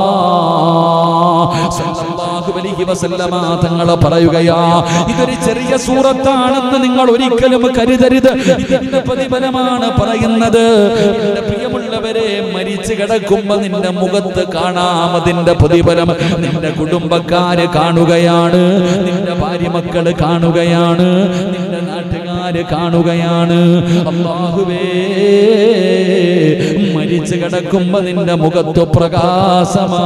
സല്ലല്ലാഹു അലൈഹി വസല്ലമ തങ്ങൾ പറയുകയാ ഇതൊരു ചെറിയ സൂറത്താണെന്ന് നിങ്ങൾ ഒരിക്കലും കരുതരുത് ഇതിന്റെ പ്രതിഫലമാണ് പറയുന്നത് എന്റെ പ്രിയമുള്ളവരെ മരിച്ചു കിടക്കുമ്പോ നിന്റെ മുഖത്ത് കാണാം അതിന്റെ പ്രതിഫലം നിന്റെ കുടുംബക്കാര് കാണുകയാണ് നിന്റെ ഭാര്യ മക്കള് കാണുകയാണ് നിന്റെ നാട്ടുകാര് കാണുകയാണ് അള്ളാഹുവേ മരിച്ചു കിടക്കുമ്പോ നിന്റെ മുഖത്ത് പ്രകാശമാ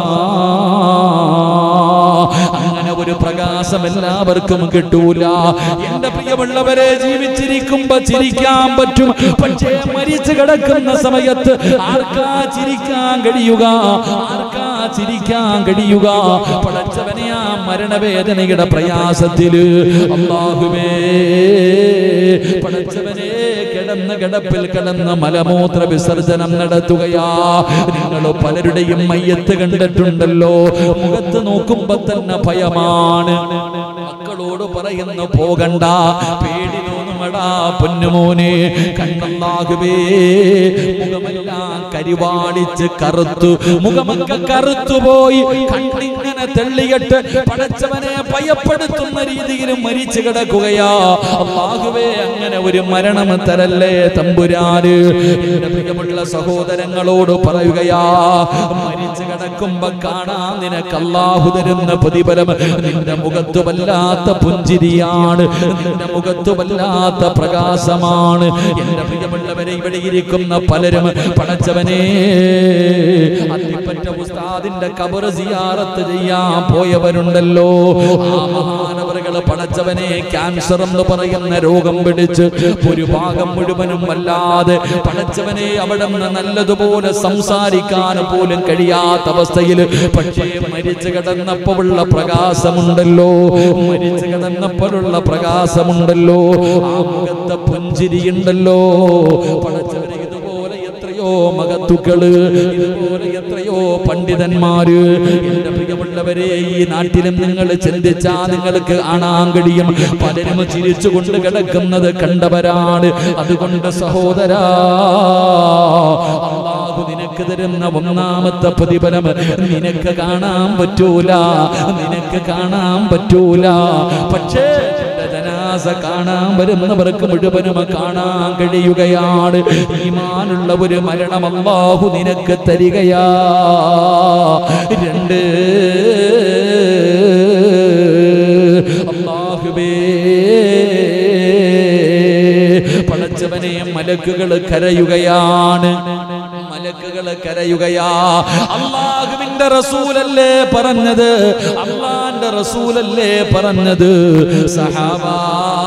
അങ്ങനെ ഒരു പ്രകാശം എല്ലാവർക്കും കിട്ടൂല എന്റെ പ്രിയമുള്ളവരെ ജീവിച്ചിരിക്കുമ്പോ ചിരിക്കാൻ പറ്റും പക്ഷേ മരിച്ചു കിടക്കുന്ന സമയത്ത് ആർക്കാ ചിരിക്കാൻ കഴിയുക ആർക്കാ ചിരിക്കാൻ കഴിയുക പടച്ചവനെ ആ മരണവേദനയുടെ പ്രയാസത്തില് അള്ളാഹുവേ പടച്ചവനെ കിടന്ന കിടപ്പിൽ കിടന്ന് മലമൂത്ര വിസർജനം നടത്തുകയാ നിങ്ങൾ പലരുടെയും മയ്യത്ത് കണ്ടിട്ടുണ്ടല്ലോ മുഖത്ത് നോക്കുമ്പോ തന്നെ ഭയമാണ് മക്കളോട് പറയുന്നു പോകണ്ട പേടി തോന്നുമടാ പൊന്നുമോനെ കണ്ണല്ലാകുവേ മുഖമെല്ലാം കരിവാളിച്ച് കറുത്തു മുഖമൊക്കെ കറുത്തുപോയി കണ്ണിങ്ങനെ തെള്ളിയിട്ട് പടച്ചവനെ ഭയപ്പെടുത്തുന്ന രീതിയിൽ മരിച്ചു കിടക്കുകയാ അള്ളാഹുവേ അങ്ങനെ ഒരു മരണം തരല്ലേ തമ്പുരാന് എന്റെ പ്രിയമുള്ള സഹോദരങ്ങളോട് പറയുകയാ മരിച്ചു കിടക്കുമ്പോ കാണാൻ നിനക്ക് അള്ളാഹു തരുന്ന പ്രതിഫലം നിന്റെ മുഖത്ത് വല്ലാത്ത പുഞ്ചിരിയാണ് നിന്റെ മുഖത്ത് വല്ലാത്ത പ്രകാശമാണ് എന്റെ പ്രിയമുള്ളവരെ ഇവിടെ ഇരിക്കുന്ന പലരും പടച്ചവനെ അത്തിപ്പറ്റ ഉസ്താദിന്റെ കബർ സിയാറത്ത് ചെയ്യാൻ പോയവരുണ്ടല്ലോ ആ മഹാനവറുകൾ പടച്ചവനെ ക്യാൻസർ എന്ന് പറയുന്ന രോഗം പിടിച്ച് ഒരു ഭാഗം മുഴുവനും വല്ലാതെ പടച്ചവനെ അവിടെ നിന്ന് നല്ലതുപോലെ സംസാരിക്കാൻ പോലും കഴിയാത്ത അവസ്ഥയിൽ പക്ഷേ മരിച്ചു കിടന്നപ്പോഴുള്ള പ്രകാശമുണ്ടല്ലോ മരിച്ചു കിടന്നപ്പോഴുള്ള പ്രകാശമുണ്ടല്ലോ ആ മുഖത്തെ പുഞ്ചിരിയുണ്ടല്ലോ പടച്ചവനെ ഇതുപോലെ എത്രയോ മകത്തുക്കള് ഇതുപോലെ എത്രയോ പണ്ഡിതന്മാര് എന്റെ പ്രിയമുള്ളവരെ ഈ നാട്ടിലും നിങ്ങൾ ചിന്തിച്ചാ നിങ്ങൾക്ക് കാണാൻ കഴിയും പലരും ചിരിച്ചുകൊണ്ട് കിടക്കുന്നത് കണ്ടവരാണ് അതുകൊണ്ട് സഹോദരാ അള്ളാഹു നിനക്ക് തരുന്ന ഒന്നാമത്തെ പ്രതിഫലം നിനക്ക് കാണാൻ പറ്റൂല നിനക്ക് കാണാൻ പറ്റൂല പക്ഷേ എന്റെ ജനാസ കാണാൻ വരുന്നവർക്ക് മുഴുവനും കാണാൻ കഴിയുകയാണ് ഈമാനുള്ള ഒരു മരണം അള്ളാഹു നിനക്ക് തരികയാ രണ്ട് അള്ളാഹുബേ പടച്ചവനെ മലക്കുകൾ കരയുകയാണ് മലക്കുകൾ കരയുകയാ അള്ളാഹുവിന്റെ റസൂലല്ലേ പറഞ്ഞത് അള്ളാന്റെ റസൂലല്ലേ പറഞ്ഞത് സഹാബാ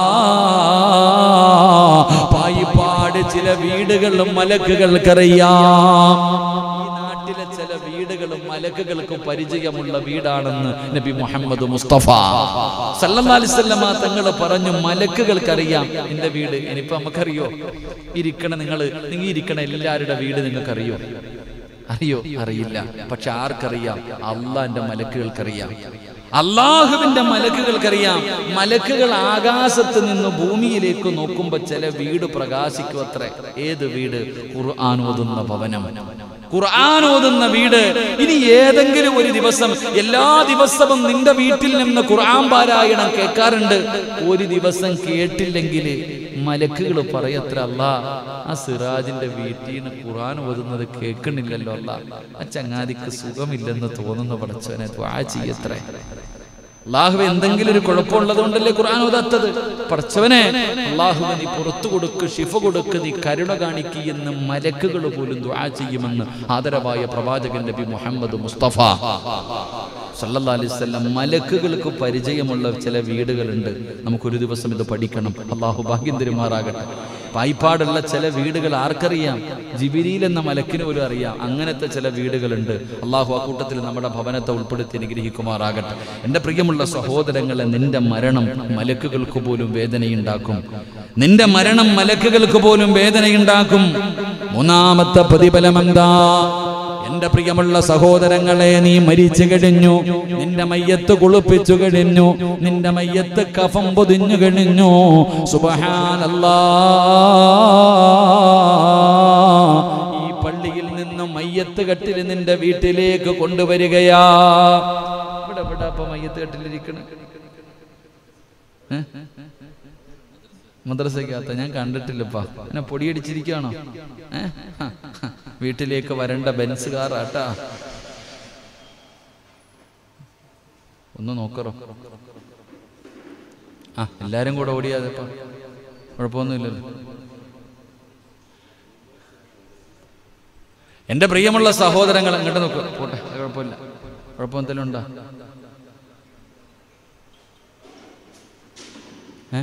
പായിപ്പാട് ചില വീടുകളിലും മലക്കുകൾക്കറിയാം ഈ നാട്ടിലെ ചില വീടുകളും മലക്കുകൾക്ക് പരിചയമുള്ള വീടാണെന്ന് നബി മുഹമ്മദ് മുസ്തഫ സല്ലല്ലാലിസല്ലമ തങ്ങൾ പറഞ്ഞു മലക്കുകൾക്കറിയാം എന്റെ വീട് ഇനിയിപ്പോ നമുക്കറിയോ ഇരിക്കണ നിങ്ങൾ നിങ്ങൾ ഇരിക്കണ എല്ലാവരുടെ വീട് നിങ്ങൾക്കറിയോ അറിയോ അറിയില്ല പക്ഷെ ആർക്കറിയാം അള്ളാന്റെ മലക്കുകൾക്കറിയാം അള്ളാഹുവിന്റെ മലക്കുകൾക്കറിയാം മലക്കുകൾ ആകാശത്ത് നിന്ന് ഭൂമിയിലേക്ക് നോക്കുമ്പോ ചില വീട് പ്രകാശിക്കും അത്രേ ഏത് വീട് ഖുർആൻ ഓതുന്ന ഭവനം ഖുർആൻ ഓതുന്ന വീട് ഇനി ഏതെങ്കിലും ഒരു ദിവസം എല്ലാ ദിവസവും നിന്റെ വീട്ടിൽ നിന്ന് ഖുർആൻ പാരായണം കേൾക്കാറുണ്ട് ഒരു ദിവസം കേട്ടില്ലെങ്കിൽ മലക്കുകൾ പറയത്ര അല്ല ആ സിറാജിന്റെ വീട്ടിൽ നിന്ന് ഖുർആൻ ഓതുന്നത് കേൾക്കണില്ലല്ലോ അല്ല ആ ചങ്ങാതിക്ക് സുഖമില്ലെന്ന് തോന്നുന്ന പടച്ചവനെ ദ്വാ ചെയ്യത്രേ അള്ളാഹു എന്തെങ്കിലും ഒരു കുഴപ്പമുള്ളത് കൊണ്ടല്ലേ ഖുർആൻ ഓതാത്തത് പടച്ചവനെ അള്ളാഹു നീ പുറത്തു കൊടുക്ക് ഷിഫ കൊടുക്ക് നീ കരുണ കാണിക്ക് എന്ന് മലക്കുകൾ പോലും ദുആ ചെയ്യുമെന്ന് ആദരവായ പ്രവാചകൻ നബി മുഹമ്മദ് മുസ്തഫ സല്ലല്ലാഹു അലൈഹി വസല്ലം മലക്കുകൾക്ക് പരിചയമുള്ള ചില വീടുകളുണ്ട് നമുക്കൊരു ദിവസം ഇത് പഠിക്കണം അള്ളാഹു ഭാഗ്യം തരുമാറാകട്ടെ പായിപ്പാടുള്ള ചില വീടുകൾ ആർക്കറിയാം ജിബിരിയിൽ എന്ന മലക്കിന് പോലും അറിയാം അങ്ങനത്തെ ചില വീടുകളുണ്ട് അള്ളാഹു ആ കൂട്ടത്തിൽ നമ്മുടെ ഭവനത്തെ ഉൾപ്പെടുത്തി അനുഗ്രഹിക്കുമാറാകട്ടെ എൻ്റെ പ്രിയമുള്ള സഹോദരങ്ങളെ നിന്റെ മരണം മലക്കുകൾക്ക് പോലും വേദനയുണ്ടാക്കും നിന്റെ മരണം മലക്കുകൾക്ക് പോലും വേദനയുണ്ടാക്കും മൂന്നാമത്തെ പ്രതിഫലം എന്താ എന്റെ പ്രിയമുള്ള സഹോദരങ്ങളെ നീ മരിച്ചു കഴിഞ്ഞു നിന്റെ മയ്യത്ത് കുളിപ്പിച്ചു കഴിഞ്ഞു നിന്റെ മയ്യത്ത് കഫം പൊതിഞ്ഞു കഴിഞ്ഞു സുബഹാനല്ലാ ഈ പള്ളിയിൽ നിന്നും മയ്യത്ത് കെട്ടിൽ നിന്റെ വീട്ടിലേക്ക് കൊണ്ടുവരികയാ ഇവിടെ ഇവിടെ അപ്പൊ മയ്യത്ത് കെട്ടിലിരിക്കണ മദ്രസയ്ക്കകത്ത ഞാൻ കണ്ടിട്ടില്ലപ്പാ എന്നെ പൊടിയടിച്ചിരിക്കുകയാണോ ഏ ഹ, ഹ. വീട്ടിലേക്ക് വരേണ്ട ബെൻസ് കാറാട്ടാ ഒന്ന് നോക്കറോ ആ എല്ലാരും കൂടെ ഓടിയാതെപ്പാ കുഴപ്പമൊന്നുമില്ലല്ലോ എന്റെ പ്രിയമുള്ള സഹോദരങ്ങൾ അങ്ങോട്ട് നോക്കുക പോട്ടെ അത് കുഴപ്പമില്ല കുഴപ്പമെന്തെങ്കിലും ഉണ്ടോ ഏ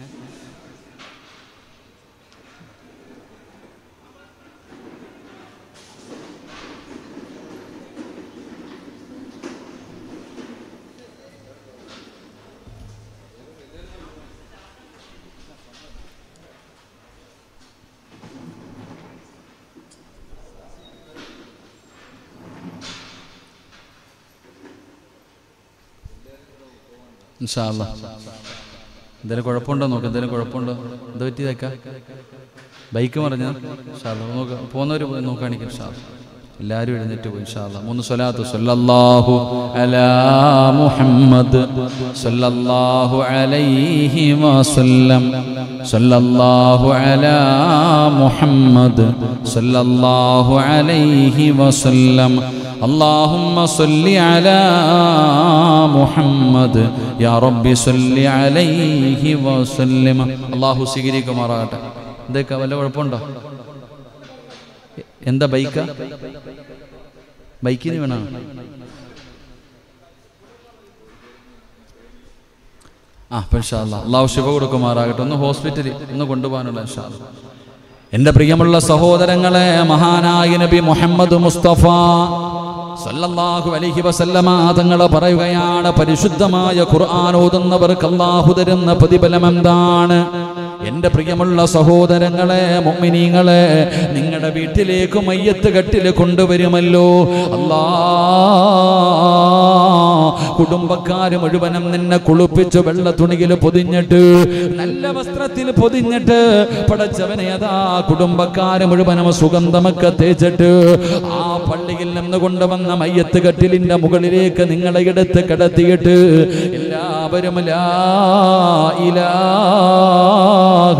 ഇൻഷാ അല്ലാ. എന്തേലും കുഴപ്പമുണ്ടോ നോക്ക് എന്തേലും കുഴപ്പമുണ്ടോ എന്താ പറ്റിയതേക്കാ ബൈക്ക് മറിഞ്ഞ നോക്ക പോകുന്നവർ നോക്കുകയാണെങ്കിൽ ഇൻഷാ അല്ലാ. എല്ലാവരും എഴുന്നേറ്റ് പോയി ഇൻഷാ അല്ലാ. മൂന്ന് സ്വലാത്ത് സല്ലല്ലാഹു അലാ മുഹമ്മദ് സല്ലല്ലാഹു അലൈഹി വസല്ലം സല്ലല്ലാഹു അലാ മുഹമ്മദ് സല്ലല്ലാഹു അലൈഹി വസല്ലം اللهم صل على محمد يا رب صل عليه وسلم അള്ളാഹു സ്വീകരിക്കുമാറാകട്ടെ എന്തൊക്കെ വല്ല കുഴപ്പമുണ്ടോ എന്താ ബൈക്ക ബൈക്കിന് വേണം ആ ഇപ്പം ഇൻഷാ അല്ലാ. അള്ളാഹു ശിവ കൊടുക്കുമാറാകട്ടെ ഒന്ന് ഹോസ്പിറ്റലിൽ ഒന്ന് കൊണ്ടുപോകാനുള്ള ഇൻഷാ അല്ലാ. എൻ്റെ പ്രിയമുള്ള സഹോദരങ്ങളെ മഹാനായ നബി മുഹമ്മദ് മുസ്തഫ സല്ലല്ലാഹു അലൈഹി വസല്ലമ തങ്ങൾ പറയുകയാണ് പരിശുദ്ധമായ ഖുർആൻ ഓതുന്നവർക്ക് അല്ലാഹു തരുന്ന പ്രതിഫലം എന്താണ് എൻ്റെ പ്രിയമുള്ള സഹോദരങ്ങളെ മുഅ്മിനീങ്ങളെ നിങ്ങളുടെ വീട്ടിലേക്ക് മയ്യത്ത് കട്ടിൽ കൊണ്ടുവരുമല്ലോ അല്ലാ കുടുംബക്കാര് മുഴുവനും നിന്നെ കുളിപ്പിച്ച് വെള്ള തുണിയിൽ പൊതിഞ്ഞിട്ട് നല്ല വസ്ത്രത്തിൽ പൊതിഞ്ഞിട്ട് പടച്ചവനെ അതാ കുടുംബക്കാര് മുഴുവനും സുഗന്ധമൊക്കെ തേച്ചിട്ട് ആ പള്ളിയിൽ നിന്ന് കൊണ്ടുവന്ന മയ്യത്ത് കട്ടിലിന്റെ മുകളിലേക്ക് നിങ്ങളെ എടുത്ത് കിടത്തിയിട്ട് എല്ലാവരും ലാ ഇലാഹ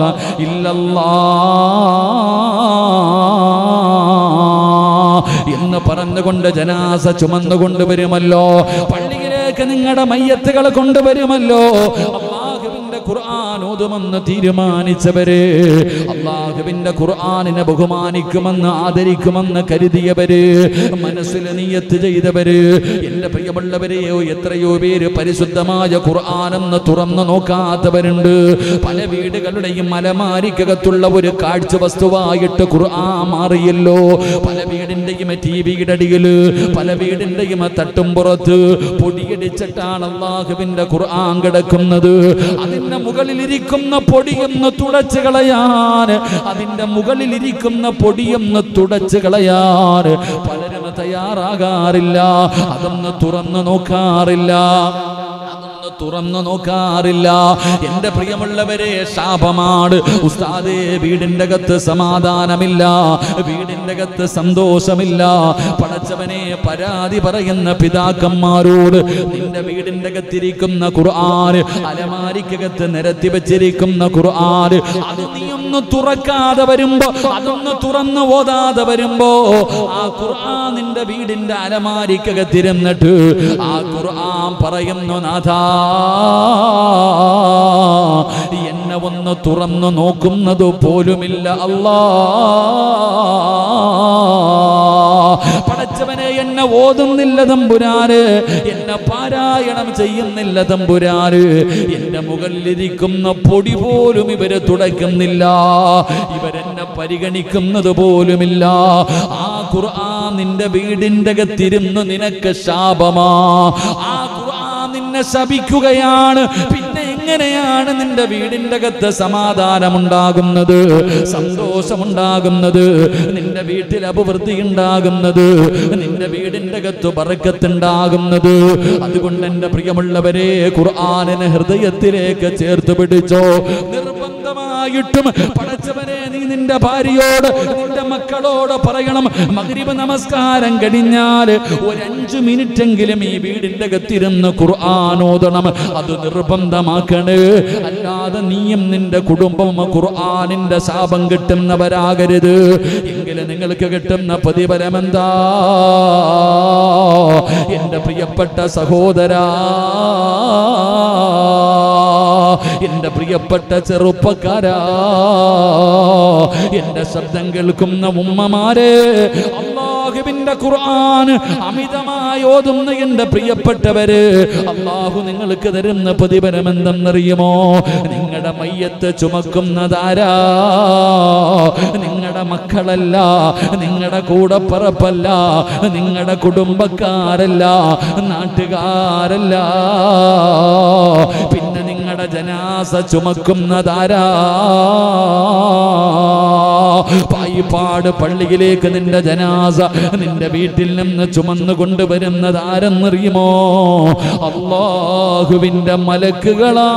ഇല്ലല്ലാ എന്ന് പറഞ്ഞുകൊണ്ട് ജനാസ ചുമന്നുകൊണ്ട് വരുമല്ലോ പള്ളിയിലേക്ക് നിങ്ങളുടെ മയ്യത്തുകൾ കൊണ്ടുവരുമല്ലോ അള്ളാഹുവിന്റെ ഖുർആൻ ഓതുമെന്ന് തീരുമാനിച്ചവര് അള്ളാഹുവിന്റെ ഖുർആനിനെ ബഹുമാനിക്കുമെന്ന് ആദരിക്കുമെന്ന് കരുതിയവര് മനസ്സിൽ നീയത്ത് ചെയ്തവര് എന്റെ പ്രിയമുള്ളവരെയോ എത്രയോ പേര് പരിശുദ്ധമായ ഖുർആനെന്ന് തുറന്നു നോക്കാത്തവരുണ്ട് പല വീടുകളുടെയും മലമാരിക്കകത്തുള്ള ഒരു കാഴ്ച വസ്തുവായിട്ട് ഖുർആൻ മാറിയല്ലോ പല വീടിന്റെയും ടി വിയുടെ അടിയില് പല വീടിന്റെയും തട്ടുംപുറത്ത് പൊടിയടിച്ചിട്ടാണ് അള്ളാഹുവിന്റെ ഖുർആൻ കിടക്കുന്നത് അതിന്റെ മുകളിലിരിക്കുന്ന പൊടിയൊന്ന് തുടച്ചു കളയാൻ അതിന്റെ മുകളിലിരിക്കുന്ന പൊടിയൊന്ന് തുടച്ചു കളയാൻ പലരും തയ്യാറാകാറില്ല അതൊന്ന് തുറന്നു നോക്കാറില്ല അതൊന്ന് തുറന്നു നോക്കാറില്ല എന്റെ പ്രിയമുള്ളവരെ ശാപമാണ് ഉസ്താദേ വീടിന്റെ അകത്ത് സമാധാനമില്ല വീടിന്റെ അകത്ത് സന്തോഷമില്ല പടച്ചവനെ പരാതി പറയുന്ന പിതാക്കന്മാരോട് നിന്റെ വീടിന്റെ അകത്തിരിക്കുന്ന ഖുർആൻ അലമാരിക്കകത്ത് നിരത്തി വെച്ചിരിക്കുന്ന ഖുർആൻ അത് നീ ഒന്ന് തുറക്കാതെ വരുമ്പോ അതൊന്ന് തുറന്നു ഓതാതെ വരുമ്പോ ആ ഖുർആൻ നിന്റെ വീടിന്റെ അലമാരിക്കകത്തിരുന്നിട്ട് ആ ഖുർആൻ പറയുന്നു നാഥാ എന്നെ ഒന്ന് തുറന്നു നോക്കുന്നത് പോലുമില്ല അല്ലാ പടച്ചവനെ എന്നെ ഓതുന്നില്ല തമ്പുരാന് എന്നെ പാരായണം ചെയ്യുന്നില്ല തമ്പുരാന് എന്റെ മുകളിലിരിക്കുന്ന പൊടി പോലും ഇവര് തുടയ്ക്കുന്നില്ല ഇവരെന്നെ പരിഗണിക്കുന്നത് പോലുമില്ല ആ ഖുർആൻ നിന്റെ വീടിന്റെ അകത്തിരുന്ന് നിനക്ക് ശാപമാ ആ ഖുർആൻ നിന്നെ ശപിക്കുകയാണ് പിന്നെ എങ്ങനെയാണ് നിന്റെ വീടിന്റെ അകത്ത് സമാധാനമുണ്ടാകുന്നത് സന്തോഷമുണ്ടാകുന്നത് നിന്റെ വീട്ടിൽ അഭിവൃദ്ധി ഉണ്ടാകുന്നത് നിന്റെ വീടിന്റെ അകത്ത് പറക്കത്തുണ്ടാകുന്നത് അതുകൊണ്ട് എന്റെ പ്രിയമുള്ളവരെ ഖുർആാനിനെ ഹൃദയത്തിലേക്ക് ചേർത്ത് പിടിച്ചോ നിർബന്ധമായിട്ടും പടച്ചവനെ നീ നിന്റെ ഭാര്യയോട് നിന്റെ മക്കളോട് പറയണം മഗ്രിബ് നമസ്കാരം കഴിഞ്ഞാൽ ഒരു അഞ്ചു മിനിറ്റ് എങ്കിലും ഈ വീടിന്റെ അകത്തിരുന്ന് ഖുർആൻ ഓതണം അത് നിർബന്ധമാക്കണേ അല്ലാതെ നീയും നിന്റെ കുടുംബവും ഖുർആനിന്റെ ശാപം കിട്ടുന്നവരാകരുത് എങ്കിൽ നിങ്ങൾക്ക് കിട്ടുന്ന പ്രതിഫലം എന്താ എന്റെ പ്രിയപ്പെട്ട സഹോദരാ എന്റെ പ്രിയപ്പെട്ട ചെറുപ്പക്കാരാ എന്റെ ശബ്ദം കേൾക്കുന്ന ഉമ്മമാരെ അള്ളാഹുവിന്റെ ഖുർആൻ അമിതമായി ഓതുന്ന എന്റെ പ്രിയപ്പെട്ടവര് അള്ളാഹു നിങ്ങൾക്ക് തരുന്ന പ്രതിഫലം എന്തെന്നറിയുമോ നിങ്ങളുടെ മയ്യത്ത് ചുമക്കുന്നതാരാ നിങ്ങളുടെ മക്കളല്ല നിങ്ങളുടെ കൂടപ്പറപ്പല്ല നിങ്ങളുടെ കുടുംബക്കാരല്ല നാട്ടുകാരല്ല പിന്നെ നിങ്ങളുടെ ജനാസ ചുമക്കുന്നതാരാ പായിപ്പാട് പള്ളിയിലേക്ക് നിന്റെ ജനാസ നിന്റെ വീട്ടിൽ നിന്ന് ചുമന്നു കൊണ്ടുവരുന്നത് ആരെന്നറിയുമോ അള്ളാഹുവിന്റെ മലക്കുകളാ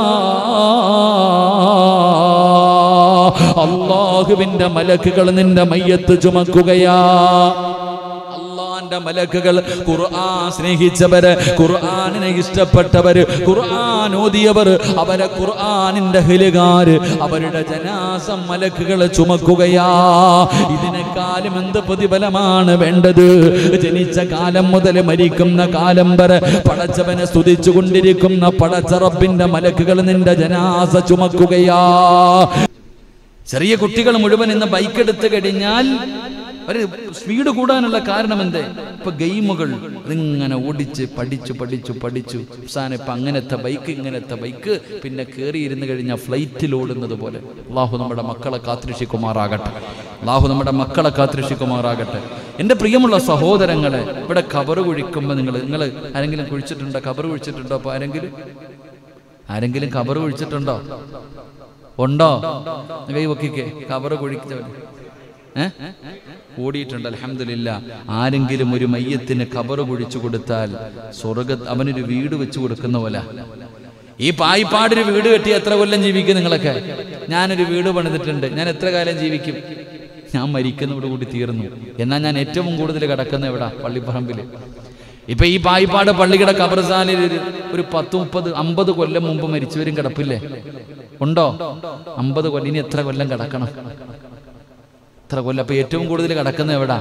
അള്ളാഹുവിന്റെ മലക്കുകൾ നിന്റെ മയ്യത്ത് ചുമക്കുകയാ അള്ളാന്റെ മലക്കുകൾ ഖുർആൻ സ്നേഹിച്ചവര് ഖുർആനിനെ ഇഷ്ടപ്പെട്ടവര് ഖുർആൻ ഓതിയവർ അവരെ ഖുർആനിന്റെ ഹിലുകാര് അവരുടെ ജനാസം മലക്കുകൾ ചുമക്കുകയാ ഇതിനെക്കാളും എന്ത് പ്രതിഫലമാണ് വേണ്ടത് ജനിച്ച കാലം മുതൽ മരിക്കുന്ന കാലം വരെ പടച്ചവനെ സ്തുതിച്ചു കൊണ്ടിരിക്കുന്ന പടച്ചറപ്പിന്റെ മലക്കുകൾ നിന്റെ ജനാസ ചുമക്കുകയാ ചെറിയ കുട്ടികൾ മുഴുവൻ ഇന്ന് ബൈക്ക് എടുത്തു കഴിഞ്ഞാൽ ഒരു സ്പീഡ് കൂടാനുള്ള കാരണം എന്തേ ഇപ്പൊ ഗെയിമുകൾ അതിങ്ങനെ ഓടിച്ച് പഠിച്ചു പഠിച്ചു പഠിച്ചു അവസാനം ഇപ്പൊ അങ്ങനത്തെ ബൈക്ക് ഇങ്ങനത്തെ ബൈക്ക് പിന്നെ കയറിയിരുന്ന് കഴിഞ്ഞാൽ ഫ്ലൈറ്റിൽ ഓടുന്നത് പോലെ അള്ളാഹു നമ്മുടെ മക്കളെ കാത്തിരക്ഷിക്കുമാറാകട്ടെ അള്ളാഹു നമ്മുടെ മക്കളെ കാത്തിരക്ഷിക്കുമാറാകട്ടെ എൻ്റെ പ്രിയമുള്ള സഹോദരങ്ങളെ ഇവിടെ കബറ് കുഴിക്കുമ്പോൾ നിങ്ങൾ നിങ്ങൾ ആരെങ്കിലും കുഴിച്ചിട്ടുണ്ടോ കബറ് കുഴിച്ചിട്ടുണ്ടോ അപ്പോൾ ആരെങ്കിലും ആരെങ്കിലും കബറ് കുഴിച്ചിട്ടുണ്ടോ ഉണ്ടോ കൈ പൊക്കിക്കേ കബറ് കുഴിച്ചവൻ ഏ കൂടിയിട്ടുണ്ട് അലഹമില്ല ആരെങ്കിലും ഒരു മയ്യത്തിന് കബറ് കുഴിച്ചു കൊടുത്താൽ സ്വർഗ അവനൊരു വീട് വെച്ചു കൊടുക്കുന്ന പോലെ ഈ പായിപ്പാടൊരു വീട് കെട്ടി എത്ര കൊല്ലം ജീവിക്കും നിങ്ങളൊക്കെ ഞാനൊരു വീട് പണിതിട്ടുണ്ട് ഞാൻ എത്ര കാലം ജീവിക്കും ഞാൻ മരിക്കുന്നതോട് കൂടി തീർന്നു എന്നാൽ ഞാൻ ഏറ്റവും കൂടുതൽ കിടക്കുന്ന എവിടാ പള്ളിപ്പറമ്പിൽ ഇപ്പൊ ഈ പായിപ്പാട് പള്ളിക്കട കബർസാനിൽ ഒരു ഒരു പത്ത് മുപ്പത് അമ്പത് കൊല്ലം മുമ്പ് മരിച്ചവരും കിടപ്പില്ലേ ഉണ്ടോ അമ്പത് കൊല്ലം ഇനി എത്ര കൊല്ലം കിടക്കണം എത്ര കൊല്ലം അപ്പൊ ഏറ്റവും കൂടുതൽ കിടക്കുന്നത് എവിടാ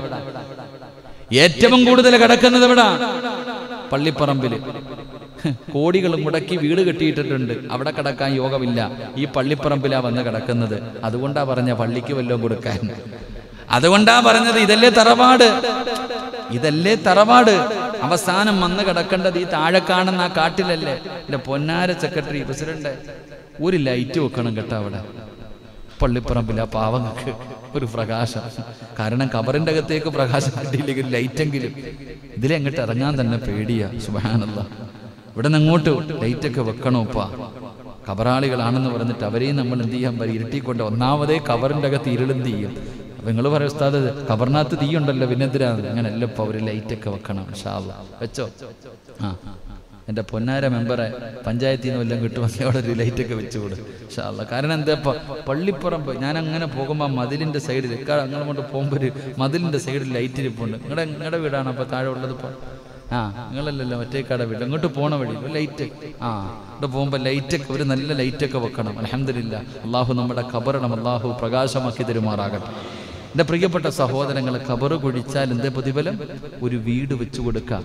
ഏറ്റവും കൂടുതൽ കിടക്കുന്നത് എവിടാ പള്ളിപ്പറമ്പില് കോടികൾ മുടക്കി വീട് കെട്ടിയിട്ടിട്ടുണ്ട് അവിടെ കിടക്കാൻ യോഗമില്ല ഈ പള്ളിപ്പറമ്പിലാ വന്ന് കിടക്കുന്നത് അതുകൊണ്ടാ പറഞ്ഞ പള്ളിക്ക് വല്ലതും കൊടുക്കാൻ അതുകൊണ്ടാ പറഞ്ഞത് ഇതല്ലേ തറവാട് ഇതല്ലേ തറവാട് അവസാനം വന്ന് കിടക്കേണ്ടത് ഈ താഴെ കാണുന്ന ആ കാട്ടിലല്ലേ എന്റെ പൊന്നാര സെക്രട്ടറി പ്രസിഡന്റ് ഒരു ലൈറ്റ് വെക്കണം കേട്ടോ അവിടെ പള്ളിപ്പറമ്പിൽ ആ പാവങ്ങൾക്ക് ഒരു പ്രകാശം കാരണം കബറിന്റെ അകത്തേക്ക് പ്രകാശം കിട്ടിയില്ലെങ്കിൽ ലൈറ്റെങ്കിലും ഇതിലെ അങ്ങോട്ട് ഇറങ്ങാൻ തന്നെ പേടിയാ സുബാനല്ല ഇവിടെ നിന്ന് അങ്ങോട്ട് ലൈറ്റൊക്കെ വെക്കണോപ്പാ കബറാളികളാണെന്ന് പറഞ്ഞിട്ട് അവരെയും നമ്മൾ എന്ത് ചെയ്യാൻ പറയും ഇരുട്ടിക്കൊണ്ട് ഒന്നാമതേ കബറിന്റെ അകത്ത് ഇരുളെന്ത് ചെയ്യും അപ്പൊ നിങ്ങൾ പറയും ഉസ്താദ് കബറിനകത്ത് തീയുണ്ടല്ലോ പിന്നെന്തിനാ അങ്ങനെയല്ല ഇപ്പൊ അവര് ലൈറ്റൊക്കെ വെക്കണം ഷാവ വെച്ചോ ആ എൻ്റെ പൊന്നാര മെമ്പറെ പഞ്ചായത്തിൽ നിന്ന് വല്ലതും കിട്ടുമെങ്കിൽ അവിടെ ഒരു ലൈറ്റൊക്കെ വെച്ച് കൊടു ഷാള്ള കാരണം എന്താ ഇപ്പൊ പള്ളിപ്പുറമ്പ് ഞാൻ അങ്ങനെ പോകുമ്പോൾ മതിലിൻ്റെ സൈഡിൽ അങ്ങനെ കൊണ്ട് പോകുമ്പോൾ ഒരു മതിലിൻ്റെ സൈഡിൽ ലൈറ്റ് ഇരിപ്പുണ്ട് നിങ്ങളുടെ നിങ്ങളുടെ വീടാണ് അപ്പോൾ താഴെ ഉള്ളത് ഇപ്പോൾ ആ നിങ്ങളല്ലല്ലോ മറ്റേ കട വീട് അങ്ങോട്ട് പോണ വഴി ഒരു ലൈറ്റ് ആ ഇവിടെ പോകുമ്പോൾ ലൈറ്റൊക്കെ ഒരു നല്ല ലൈറ്റൊക്കെ വെക്കണം അലഹമില്ല അള്ളാഹു നമ്മുടെ ഖബറിടം അള്ളാഹു പ്രകാശമാക്കി തരുമാറാകട്ടെ എൻ്റെ പ്രിയപ്പെട്ട സഹോദരങ്ങൾ ഖബറ് കുഴിച്ചാൽ എന്തേ പ്രതിഫലം ഒരു വീട് വെച്ചു കൊടുക്കാം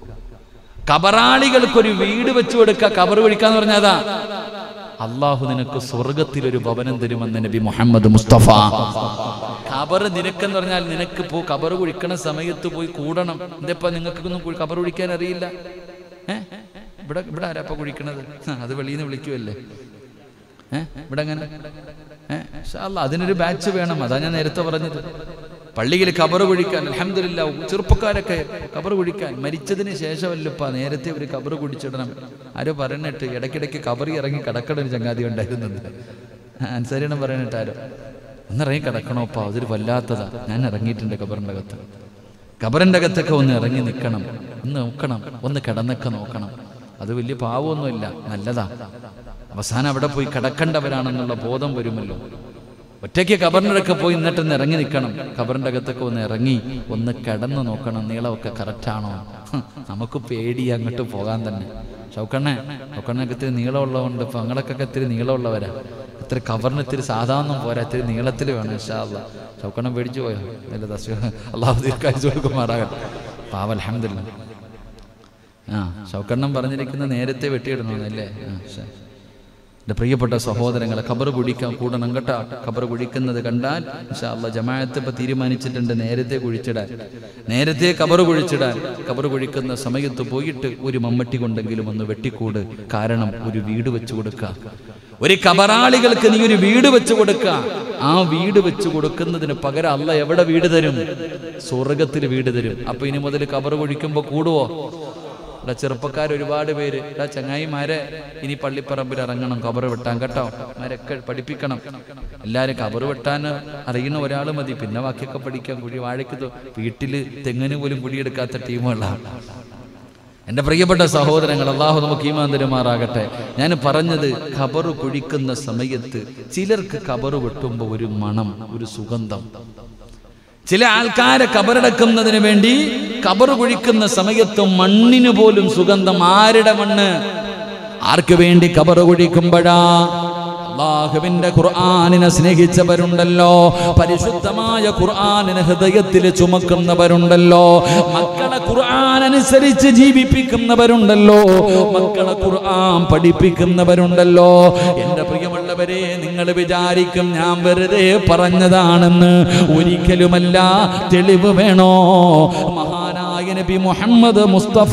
കബറാളികൾക്ക് ഒരു വീട് വെച്ചു കൊടുക്കുക കബർ കുഴിക്കാന്ന് പറഞ്ഞാതാ അള്ളാഹു നിനക്ക് സ്വർഗത്തിൽ ഒരു ഭവനം തരുമെന്ന് നബി മുഹമ്മദ് മുസ്തഫ ഖബർ നിനക്കെന്ന് പറഞ്ഞാൽ നിനക്ക് പോ ഖബർ കുഴിക്കണ സമയത്ത് പോയി കൂടണം എന്തിപ്പോ നിങ്ങൾക്കൊന്നും കുഴി- ഖബർ കുഴിക്കാൻ അറിയില്ല ഏ ഇവിടെ ഇവിടെ ആരാപ്പ കുഴിക്കണത് ഹ, അത് വെളിയിൽ നിന്ന് വിളിക്കുമല്ലേ ഏ ഇവിടെ അങ്ങനെ ഏ ഇൻഷാ അല്ലാ, അതിനൊരു ബാച്ച് വേണം അതാ ഞാൻ നേരത്തെ പറഞ്ഞത് പള്ളിയിൽ കബറ് കുഴിക്കാൻ അലഹമില്ല ചെറുപ്പക്കാരൊക്കെ കബറ് കുഴിക്കാൻ മരിച്ചതിന് ശേഷമല്ലപ്പാ നേരത്തെ ഒരു കബറ് കുടിച്ചിടണം ആരോ പറഞ്ഞിട്ട് ഇടയ്ക്കിടയ്ക്ക് കബറി ഇറങ്ങി കിടക്കണ ഒരു ചങ്ങാതി ഉണ്ടായിരുന്നത് അനുസരണം പറയാനിട്ട് ആരോ ഒന്നിറങ്ങി കിടക്കണോപ്പാ അതൊരു വല്ലാത്തതാ ഞാൻ ഇറങ്ങിയിട്ടുണ്ട് കബറിൻ്റെ അകത്ത് കബറിൻ്റെ അകത്തൊക്കെ ഒന്ന് ഇറങ്ങി നിൽക്കണം ഒന്ന് നോക്കണം ഒന്ന് കിടന്നൊക്കെ നോക്കണം അത് വലിയ പാവമൊന്നുമില്ല നല്ലതാ അവസാനം അവിടെ പോയി കിടക്കേണ്ടവരാണെന്നുള്ള ബോധം വരുമല്ലോ ഒറ്റയ്ക്ക് കബറിനൊക്കെ പോയി എന്നിട്ടൊന്ന് ഇറങ്ങി നിൽക്കണം കബറിൻ്റെ അകത്തൊക്കെ ഒന്ന് ഇറങ്ങി ഒന്ന് കിടന്ന് നോക്കണം നീളമൊക്കെ കറക്റ്റാണോ നമുക്ക് പേടി അങ്ങോട്ട് പോകാൻ തന്നെ ഷൗക്കണ്ണെ ഷൗക്കണ്ണൊക്കെ ഇത്തിരി നീളമുള്ളതുകൊണ്ട് ഇപ്പം ഞങ്ങളൊക്കെ ഇത്തിരി നീളമുള്ളവരാ ഇത്തിരി കവറിന് ഇത്തിരി സാധാരണ പോരാ ഇത്തിരി നീളത്തിൽ വേണം ഇൻഷാ അല്ലാ ഷൗക്കണ്ണം പേടിച്ചു പോയോ നല്ല ദശ അള്ളാഹു ദീർഘായുസ് കൊടുക്കുമാറാകട്ടെ പാവ അലഹമില്ല ആ ഷൗക്കണ്ണം പറഞ്ഞിരിക്കുന്ന നേരത്തെ വെട്ടിയിടണമെന്നല്ലേ ആ ശരി എൻ്റെ പ്രിയപ്പെട്ട സഹോദരങ്ങളെ ഖബർ കുഴിക്കാൻ കൂടണം കേട്ടോ ഖബർ കുഴിക്കുന്നത് കണ്ടാൽ ഇൻഷാ അല്ലാ ജമാഅത്ത് ഇപ്പം തീരുമാനിച്ചിട്ടുണ്ട് നേരത്തെ കുഴിച്ചിടാൻ നേരത്തെ ഖബർ കുഴിച്ചിടാൻ ഖബർ കുഴിക്കുന്ന സമയത്ത് പോയിട്ട് ഒരു മമ്മട്ടി കൊണ്ടെങ്കിലും ഒന്ന് വെട്ടിക്കൂട് കാരണം ഒരു വീട് വെച്ചു കൊടുക്കുക ഒരു കബറാളികൾക്ക് നീ ഒരു വീട് വെച്ചു കൊടുക്കുക ആ വീട് വെച്ചു കൊടുക്കുന്നതിന് പകരം അല്ല എവിടെ വീട് തരും സ്വർഗത്തിൽ വീട് തരും അപ്പൊ ഇനി മുതൽ ഖബർ കുഴിക്കുമ്പോൾ കൂടുവോ ഇവിടെ ചെറുപ്പക്കാർ ഒരുപാട് പേര് ഇവിടെ ചങ്ങായിമാരെ ഇനി പള്ളിപ്പറമ്പിൽ ഇറങ്ങണം കബർ വെട്ടാൻ കേട്ടോ മാരൊക്കെ പഠിപ്പിക്കണം എല്ലാരും കബർ വെട്ടാൻ അറിയുന്ന ഒരാൾ മതി പിന്നെ ബാക്കിയൊക്കെ പഠിക്കാൻ കുഴി വാഴയ്ക്ക് തൊ- വീട്ടില് തെങ്ങിന് പോലും കുഴിയെടുക്കാത്ത ടീമുകളാണ് എൻ്റെ പ്രിയപ്പെട്ട സഹോദരങ്ങൾ അള്ളാഹു നമുക്ക് ഈമാൻ തരുമാറാകട്ടെ ഞാൻ പറഞ്ഞത് ഖബറ് കുഴിക്കുന്ന സമയത്ത് ചിലർക്ക് ഖബറ് വെട്ടുമ്പോൾ ഒരു മണം ഒരു സുഗന്ധം ചില ആൾക്കാരെ കബറടക്കുന്നതിന് വേണ്ടി കബറ് കുഴിക്കുന്ന സമയത്ത് മണ്ണിന് പോലും സുഗന്ധം ആരുടെ മണ്ണ് ആർക്ക് വേണ്ടി കബറ് കുഴിക്കുമ്പോഴാ അള്ളാഹുവിന്റെ ഖുർആാനിനെ സ്നേഹിച്ചവരുണ്ടല്ലോ പരിശുദ്ധമായ ഖുർആാനിനെ ഹൃദയത്തിൽ ചുമക്കുന്നവരുണ്ടല്ലോ മക്കളെ ഖുർആൻ അനുസരിച്ച് ജീവിപ്പിക്കുന്നവരുണ്ടല്ലോ മക്കളെ ഖുർആൻ പഠിപ്പിക്കുന്നവരുണ്ടല്ലോ എന്റെ പ്രിയമുള്ളവരെ നിങ്ങൾ നിങ്ങൾ വിചാരിക്കും ഞാൻ വെറുതെ പറഞ്ഞതാണെന്ന് ഒരിക്കലുമല്ല തെളിവ് വേണോ മഹാനായ നബി മുഹമ്മദ് മുസ്തഫ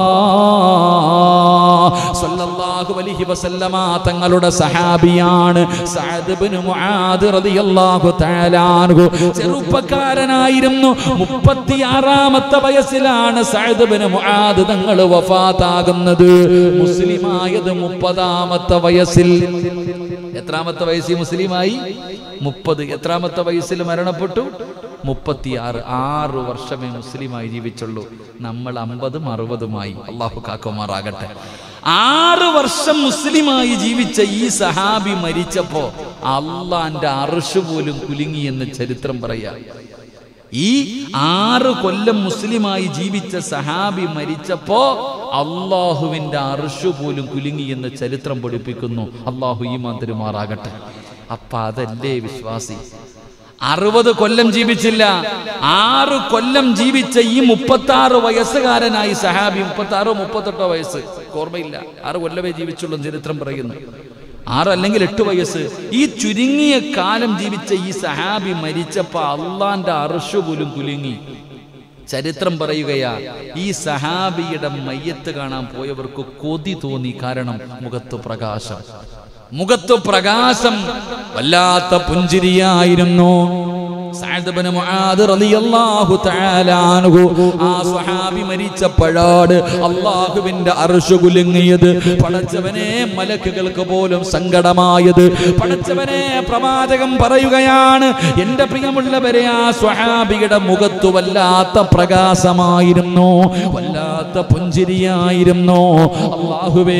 സല്ലല്ലാഹു അലൈഹി വസല്ലമ തങ്ങളുടെ സഹാബിയാണ് സഅദ് ഇബ്നു മുആദ് റളിയല്ലാഹു തആല അൻഹു ചെറുപ്പക്കാരനായിരുന്നു മുപ്പത്തിയാറാമത്തെ വയസ്സിലാണ് സഅദ് ഇബ്നു മുആദ് തങ്ങൾ വഫാത്താകുന്നത് മുസ്ലിമായത് മുപ്പതാമത്തെ വയസ്സിൽ എത്രാമത്തെ വയസ്സിൽ മുസ്ലിമായി മുപ്പത് എത്രാമത്തെ വയസ്സിൽ മരണപ്പെട്ടു മുപ്പത്തിയാറ് ആറ് വർഷമേ മുസ്ലിമായി ജീവിച്ചുള്ളൂ നമ്മൾ അമ്പതും അറുപതുമായി അള്ളാഹു കാക്കുമാറാകട്ടെ ആറ് വർഷം മുസ്ലിമായി ജീവിച്ച ഈ സഹാബി മരിച്ചപ്പോ അള്ളാന്റെ അറുഷ് പോലും കുലുങ്ങി എന്ന് ചരിത്രം പറയാ ഈ ആറ് കൊല്ലം മുസ്ലിമായി ജീവിച്ച സഹാബി മരിച്ചപ്പോ അള്ളാഹുവിന്റെ അർഷു പോലും കുലുങ്ങി എന്ന് ചരിത്രം പഠിപ്പിക്കുന്നു അള്ളാഹു ഈ മാന്തരുമാറാകട്ടെ അപ്പൊ അതല്ലേ വിശ്വാസി അറുപത് കൊല്ലം ജീവിച്ചില്ല ആറ് കൊല്ലം ജീവിച്ച ഈ മുപ്പത്തി ആറ് വയസ്സുകാരനായി സഹാബി മുപ്പത്തി ആറോ മുപ്പത്തെട്ടോ വയസ്സ് ഓർമ്മയില്ല ആറ് കൊല്ലമേ ജീവിച്ചുള്ളൂ എന്ന് ചരിത്രം പറയുന്നു ആറ് അല്ലെങ്കിൽ എട്ട് വയസ്സ് ഈ ചുരുങ്ങിയ കാലം ജീവിച്ച ഈ സഹാബി മരിച്ചപ്പോ അള്ളാന്റെ അർഷു പോലും കുലുങ്ങി ചരിത്രം പറയുകയാ ഈ സഹാബിയുടെ മയ്യത്ത് കാണാൻ പോയവർക്ക് കൊതി തോന്നി കാരണം മുഖത്ത് പ്രകാശം മുഖത്ത് പ്രകാശം വല്ലാത്ത പുഞ്ചിരിയായിരുന്നു സഅദ് ഇബ്നു മുആദ് റളിയല്ലാഹു തആല അൻഹു ആ സ്വഹാബി മരിച്ചപ്പോഴാണ് അള്ളാഹുവിന്റെ അർശ് കുലുങ്ങിയത് പടച്ചവനെ മലക്കുകൾക്ക് പോലും സങ്കടമായത് പടച്ചവനെ പ്രവാചകം പറയുകയാണ് എന്റെ പ്രിയമുള്ളവരെ ആ സ്വഹാബിയുടെ മുഖത്ത് വല്ലാത്ത പ്രകാശമായിരുന്നു വല്ലാത്ത പുഞ്ചിരിയായിരുന്നു അള്ളാഹുവേ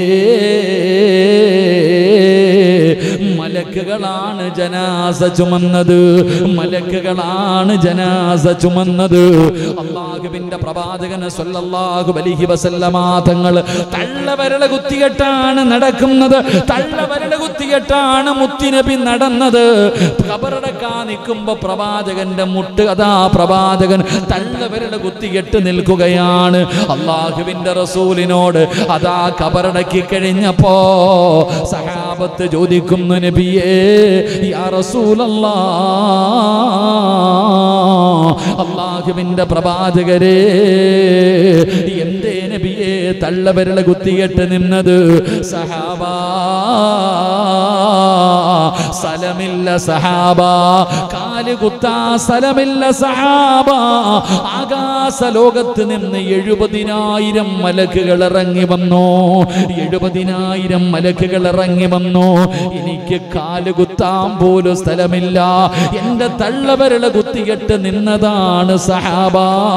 മലക്കുകളാണ് ജനാസ ചുമന്നത് മലക്കുകളാണ് ജനാസ ചുമന്നത് അള്ളാഹുവിന്റെ പ്രവാചകന് സല്ലല്ലാഹു അലൈഹി വസല്ലമ തങ്ങൾ തള്ളവരള കുത്തികെട്ടാണ് നടക്കുന്നത് തള്ളവരള കുത്തികെട്ടാണ് മുത്തിനബി നടന്നത് ഖബറടക്കാ നിൽക്കുമ്പോ പ്രവാചകന്റെ മുട്ട് അതാ പ്രവാചകൻ തള്ളവരള കുത്തികെട്ട് നിൽക്കുകയാണ് അള്ളാഹുവിന്റെ റസൂലിനോട് അതാ ഖബറടക്കി കഴിഞ്ഞപ്പോ സഹാബത്ത് ചോദിക്കുന്നു നബിയേ യാ റസൂലല്ലാ അള്ളാഹുവിന്റെ പ്രവാചകരെ എന്തേ നബിയെ തള്ളവരള കുത്തികെട്ട് നിന്നത് സഹാബ സ്ഥലമില്ല സഹാബ കാല് കുത്താ സ്ഥലമില്ല സഹാബ ആകാശ ലോകത്ത് നിന്ന് എഴുപതിനായിരം മലക്കുകൾ ഇറങ്ങി വന്നു എഴുപതിനായിരം മലക്കുകൾ ഇറങ്ങി വന്നു എനിക്ക് കാല് കുത്താൻ പോലും സ്ഥലമില്ല എന്റെ തള്ളവരള കുത്തികെട്ട് നിന്നതാണ് സഹാബ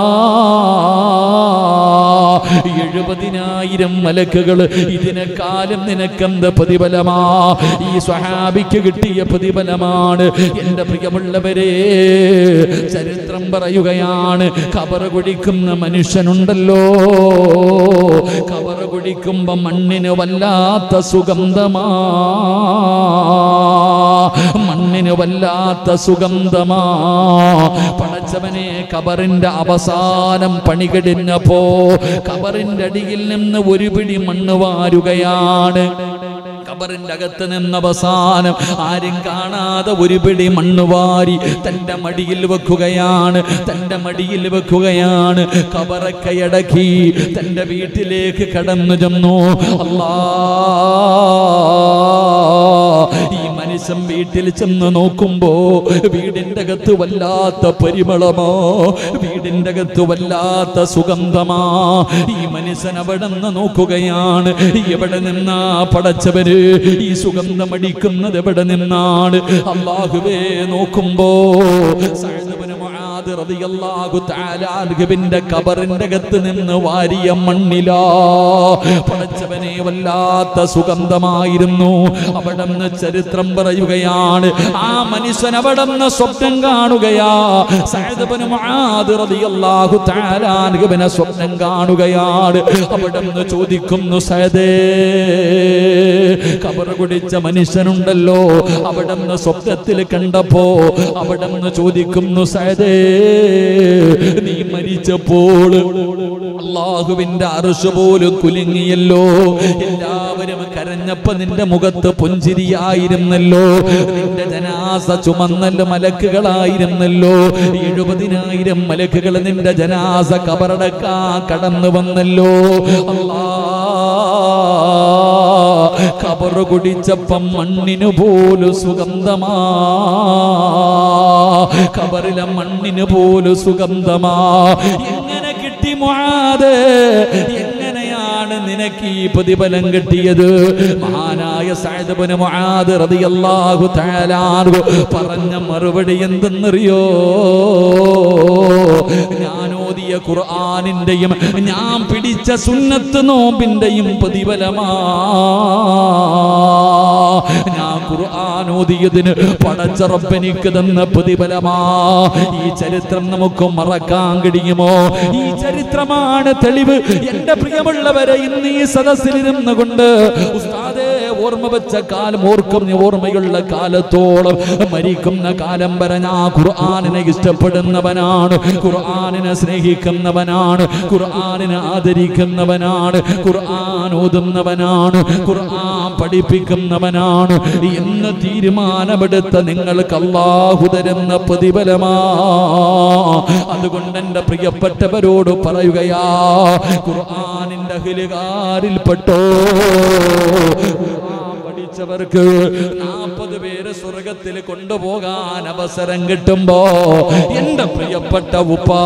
എഴുപതിനായിരം മലക്കുകൾ ഇതിനെക്കാലം നിനക്കെന്ത് പ്രതിഫലമാ ഈ സ്വഹാബിക്ക് കിട്ടിയ പ്രതിഫലമാണ് എന്റെ പ്രിയമുള്ളവരെ ചരിത്രം പറയുകയാണ് കബറ് കുടിക്കുന്ന മനുഷ്യനുണ്ടല്ലോ കബറ് കുടിക്കുമ്പോ മണ്ണിന് വല്ലാത്ത സുഗന്ധമാ മണ്ണിന് വല്ലാത്ത സുഗന്ധമാ പടച്ചവനെ കബറിന്റെ അവസാനം പണികടിഞ്ഞപ്പോ കബറിന്റെ അടിയിൽ നിന്ന് ഒരു പിടി മണ്ണ് വാരുകയാണ് കബറിന്റെ അകത്ത് നിന്ന് അവസാനം ആരും കാണാതെ ഒരു പിടി മണ്ണ് വാരി തന്റെ മടിയിൽ വെക്കുകയാണ് തന്റെ മടിയിൽ വെക്കുകയാണ് കബറക്കയടക്കി തന്റെ വീട്ടിലേക്ക് കടന്നു ചെന്നു അല്ലാ ഈ മനുഷ്യൻ വീട്ടിൽ ചെന്ന് നോക്കുമ്പോ വീടിന്റെ അകത്ത് വല്ലാത്ത പരിമളമോ വീടിന്റെ അകത്ത് വല്ലാത്ത സുഗന്ധമാ ഈ മനുഷ്യൻ അവിടെ നിന്ന് നോക്കുകയാണ് എവിടെ നിന്നാ പടച്ചവര് ഈ സുഗന്ധം അടിക്കുന്നത് എവിടെ നിന്നാണ് അള്ളാഹുവേ നോക്കുമ്പോ സഅദ് ഇബ്നു മുആദ് റളിയല്ലാഹു തആല അൻഹുവിന്റെ കബറിന്റെ അകത്ത് നിന്ന് വാരിയ മണ്ണിലാ പടച്ചവനെ വല്ലാത്ത സുഗന്ധമായിരുന്നു അവിടെ നിന്ന് ചരിത്രം പറയുകയാണ് ആ മനുഷ്യൻ അവിടെ നിന്ന് സ്വപ്നം കാണുകയാ സഅദ് ഇബ്നു മുആദ് റളിയല്ലാഹു തആല അൻഹുവിനെ സ്വപ്നം കാണുകയാണ് അവിടെ നിന്ന് ചോദിക്കുന്നു സയദേ കബർ കുടിച്ച മനുഷ്യനുണ്ടല്ലോ അവിടെ നിന്ന് സ്വപ്നത്തിൽ കണ്ടപ്പോ അവിടെ നിന്ന് ചോദിക്കുന്നു സയദേ നീ മരിച്ച വിളിച്ചപ്പോൾ അള്ളാഹുവിന്റെ അറുശ പോലും കുലുങ്ങിയല്ലോ എല്ലാവരും കരഞ്ഞപ്പോ നിന്റെ മുഖത്ത് പുഞ്ചിരിയായിരുന്നല്ലോ നിന്റെ ജനാസ ചുമന്നല്ലോ മലക്കുകളായിരുന്നല്ലോ എഴുപതിനായിരം മലക്കുകൾ നിന്റെ ജനാസ കബറടക്കാ കടന്നു വന്നല്ലോ അല്ലാ കബറ് കുടിച്ചപ്പം മണ്ണിനു പോലും സുഗന്ധമാ കബറിലെ മണ്ണിന് പോലും സുഗന്ധമാ എങ്ങനെ കിട്ടി മുആദ് എങ്ങനെയാണ് നിനക്ക് ഈ പ്രതിഫലം കിട്ടിയത് മഹാനായ സഅദ് ഇബ്നു മുആദ് റളിയല്ലാഹു തആല അൻഹു പറഞ്ഞ മറുപടി എന്തെന്നറിയോ ഞാൻ ഓതിയ ഖുർആനിന്റെയും ഞാൻ പിടിച്ച സുന്നത്ത് നോമ്പിന്റെയും പ്രതിഫലമാ ഞാൻ ഖുർആൻ ഓതിയതിന് പടച്ച റബ്ബെനിക്ക് തന്ന പ്രതിഫലമാ ഈ ചരിത്രം നമുക്ക് മറക്കാൻ കഴിയുമോ ഈ ചരിത്രമാണ് തെളിവ് എന്റെ പ്രിയമുള്ളവരെ ഇന്ന് ഈ സദസ്സിലിരുന്നു കൊണ്ട് ഉസ്താദേ ഓർമ്മ വെച്ച കാലം ഓർക്കും ഓർമ്മയുള്ള കാലത്തോളം മരിക്കുന്ന കാലം വരെ ഞാൻ ഖുർആാനിനെ ഇഷ്ടപ്പെടുന്നവനാണ് ഖുർആാനിനെ സ്നേഹിക്കുന്നവനാണ് ഖുർആാനിനെ ആദരിക്കുന്നവനാണ് ഖുർആൻ ഓതുന്നവനാണ് ഖുർആൻ പഠിപ്പിക്കുന്നവനാണ് എന്ന് തീരുമാനമെടുത്ത നിങ്ങൾക്ക് അള്ളാഹു തരുന്ന പ്രതിഫലമാ അതുകൊണ്ട് എന്റെ പ്രിയപ്പെട്ടവരോട് പറയുകയാ ഖുർആാനിന്റെ അഹിലുകാരിൽപ്പെട്ടോ ഖുർആൻ പഠിച്ചവർക്ക് നാൽപ്പത് പേര് സ്വർഗത്തിൽ കൊണ്ടുപോകാൻ അവസരം കിട്ടുമ്പോ എന്റെ പ്രിയപ്പെട്ട ഉപ്പാ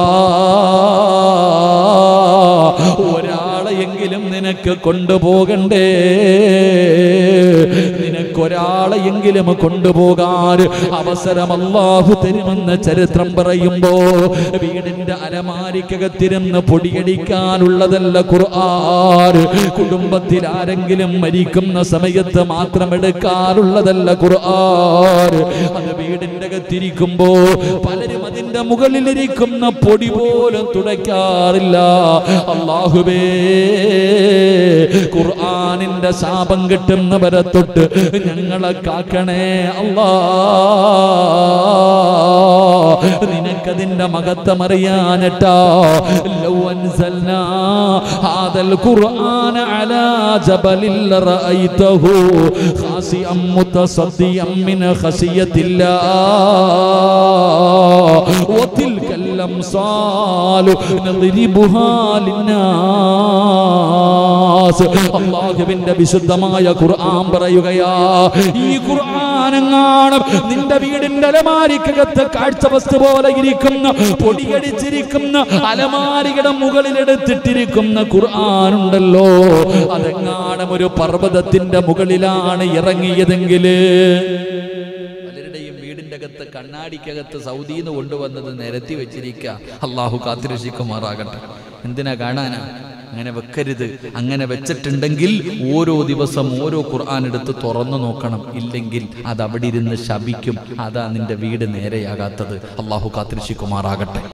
ഒരാളെയെങ്കിലും നിനക്ക് കൊണ്ടുപോകണ്ടേ നിനക്കൊരാളെയെങ്കിലും കൊണ്ടുപോകാൻ അവസരം അള്ളാഹു തരുമെന്ന് ചരിത്രം പറയുമ്പോ വീടിന്റെ അലമാരിക്കകത്തിരുന്ന് പൊടിയടിക്കാനുള്ളതല്ല ഖുർആൻ കുടുംബത്തിൽ ആരെങ്കിലും മരിക്കുന്ന സമയത്ത് മാത്രം എടുക്കാറുള്ളതല്ല ഖുർആൻ അത് വീടിന്റെ അകത്തിരിക്കുമ്പോ പലരും അതിന്റെ മുകളിലിരിക്കുന്ന പൊടി പോലും തുടയ്ക്കാറില്ല അള്ളാഹുബേ ഖുർആനിന്റെ ശാപം കിട്ടുന്നവരെ തൊട്ട് ഞങ്ങളെ കാക്കണേ അല്ലാ നിനക്കതിന്റെ മഹത്വം അറിയാനട്ടാ ലൗ അൻസൽനാ ഹാദൽ ഖുർആന അലാ ജബലിൽ റഅയ്തഹു ഖാസിഅം മുതസദ്ദിയം മിൻ ഖശിയത്തില്ലാ وتلك الأمثال نضربها للناس അള്ളാഹുവിന്റെ വിശുദ്ധമായ ഖുർആൻ പറയുകയാ ഈ ഖുർആാനെങ്ങാണ് നിന്റെ വീടിന്റെ അലമാരിക്കകത്ത് കാഴ്ച വസ്തു പോലെ ഇരിക്കുന്ന പൊടിയടിച്ചിരിക്കുന്ന അലമാരിയുടെ മുകളിലെടുത്തിട്ടിരിക്കുന്ന ഖുർആൻ ഉണ്ടല്ലോ അതെങ്ങാനും ഒരു പർവ്വതത്തിന്റെ മുകളിലാണ് ഇറങ്ങിയതെങ്കില് പലരുടെയും വീടിന്റെ അകത്ത് കണ്ണാടിക്കകത്ത് സൗദിന്ന് കൊണ്ടുവന്നത് നിരത്തി വെച്ചിരിക്കുക അള്ളാഹു കാത്തിരക്ഷിക്കുമാറാകട്ടെ എന്തിനാ കാണാനാ അങ്ങനെ വെക്കരുത് അങ്ങനെ വെച്ചിട്ടുണ്ടെങ്കിൽ ഓരോ ദിവസം ഓരോ ഖുർആൻ എടുത്ത് തുറന്നു നോക്കണം ഇല്ലെങ്കിൽ അത് അവിടെ ഇരുന്ന് ശപിക്കും അതാ നിന്റെ വീട് നേരെയാകാത്തത് അള്ളാഹു കാത്തിരക്ഷിക്കുമാറാകട്ടെ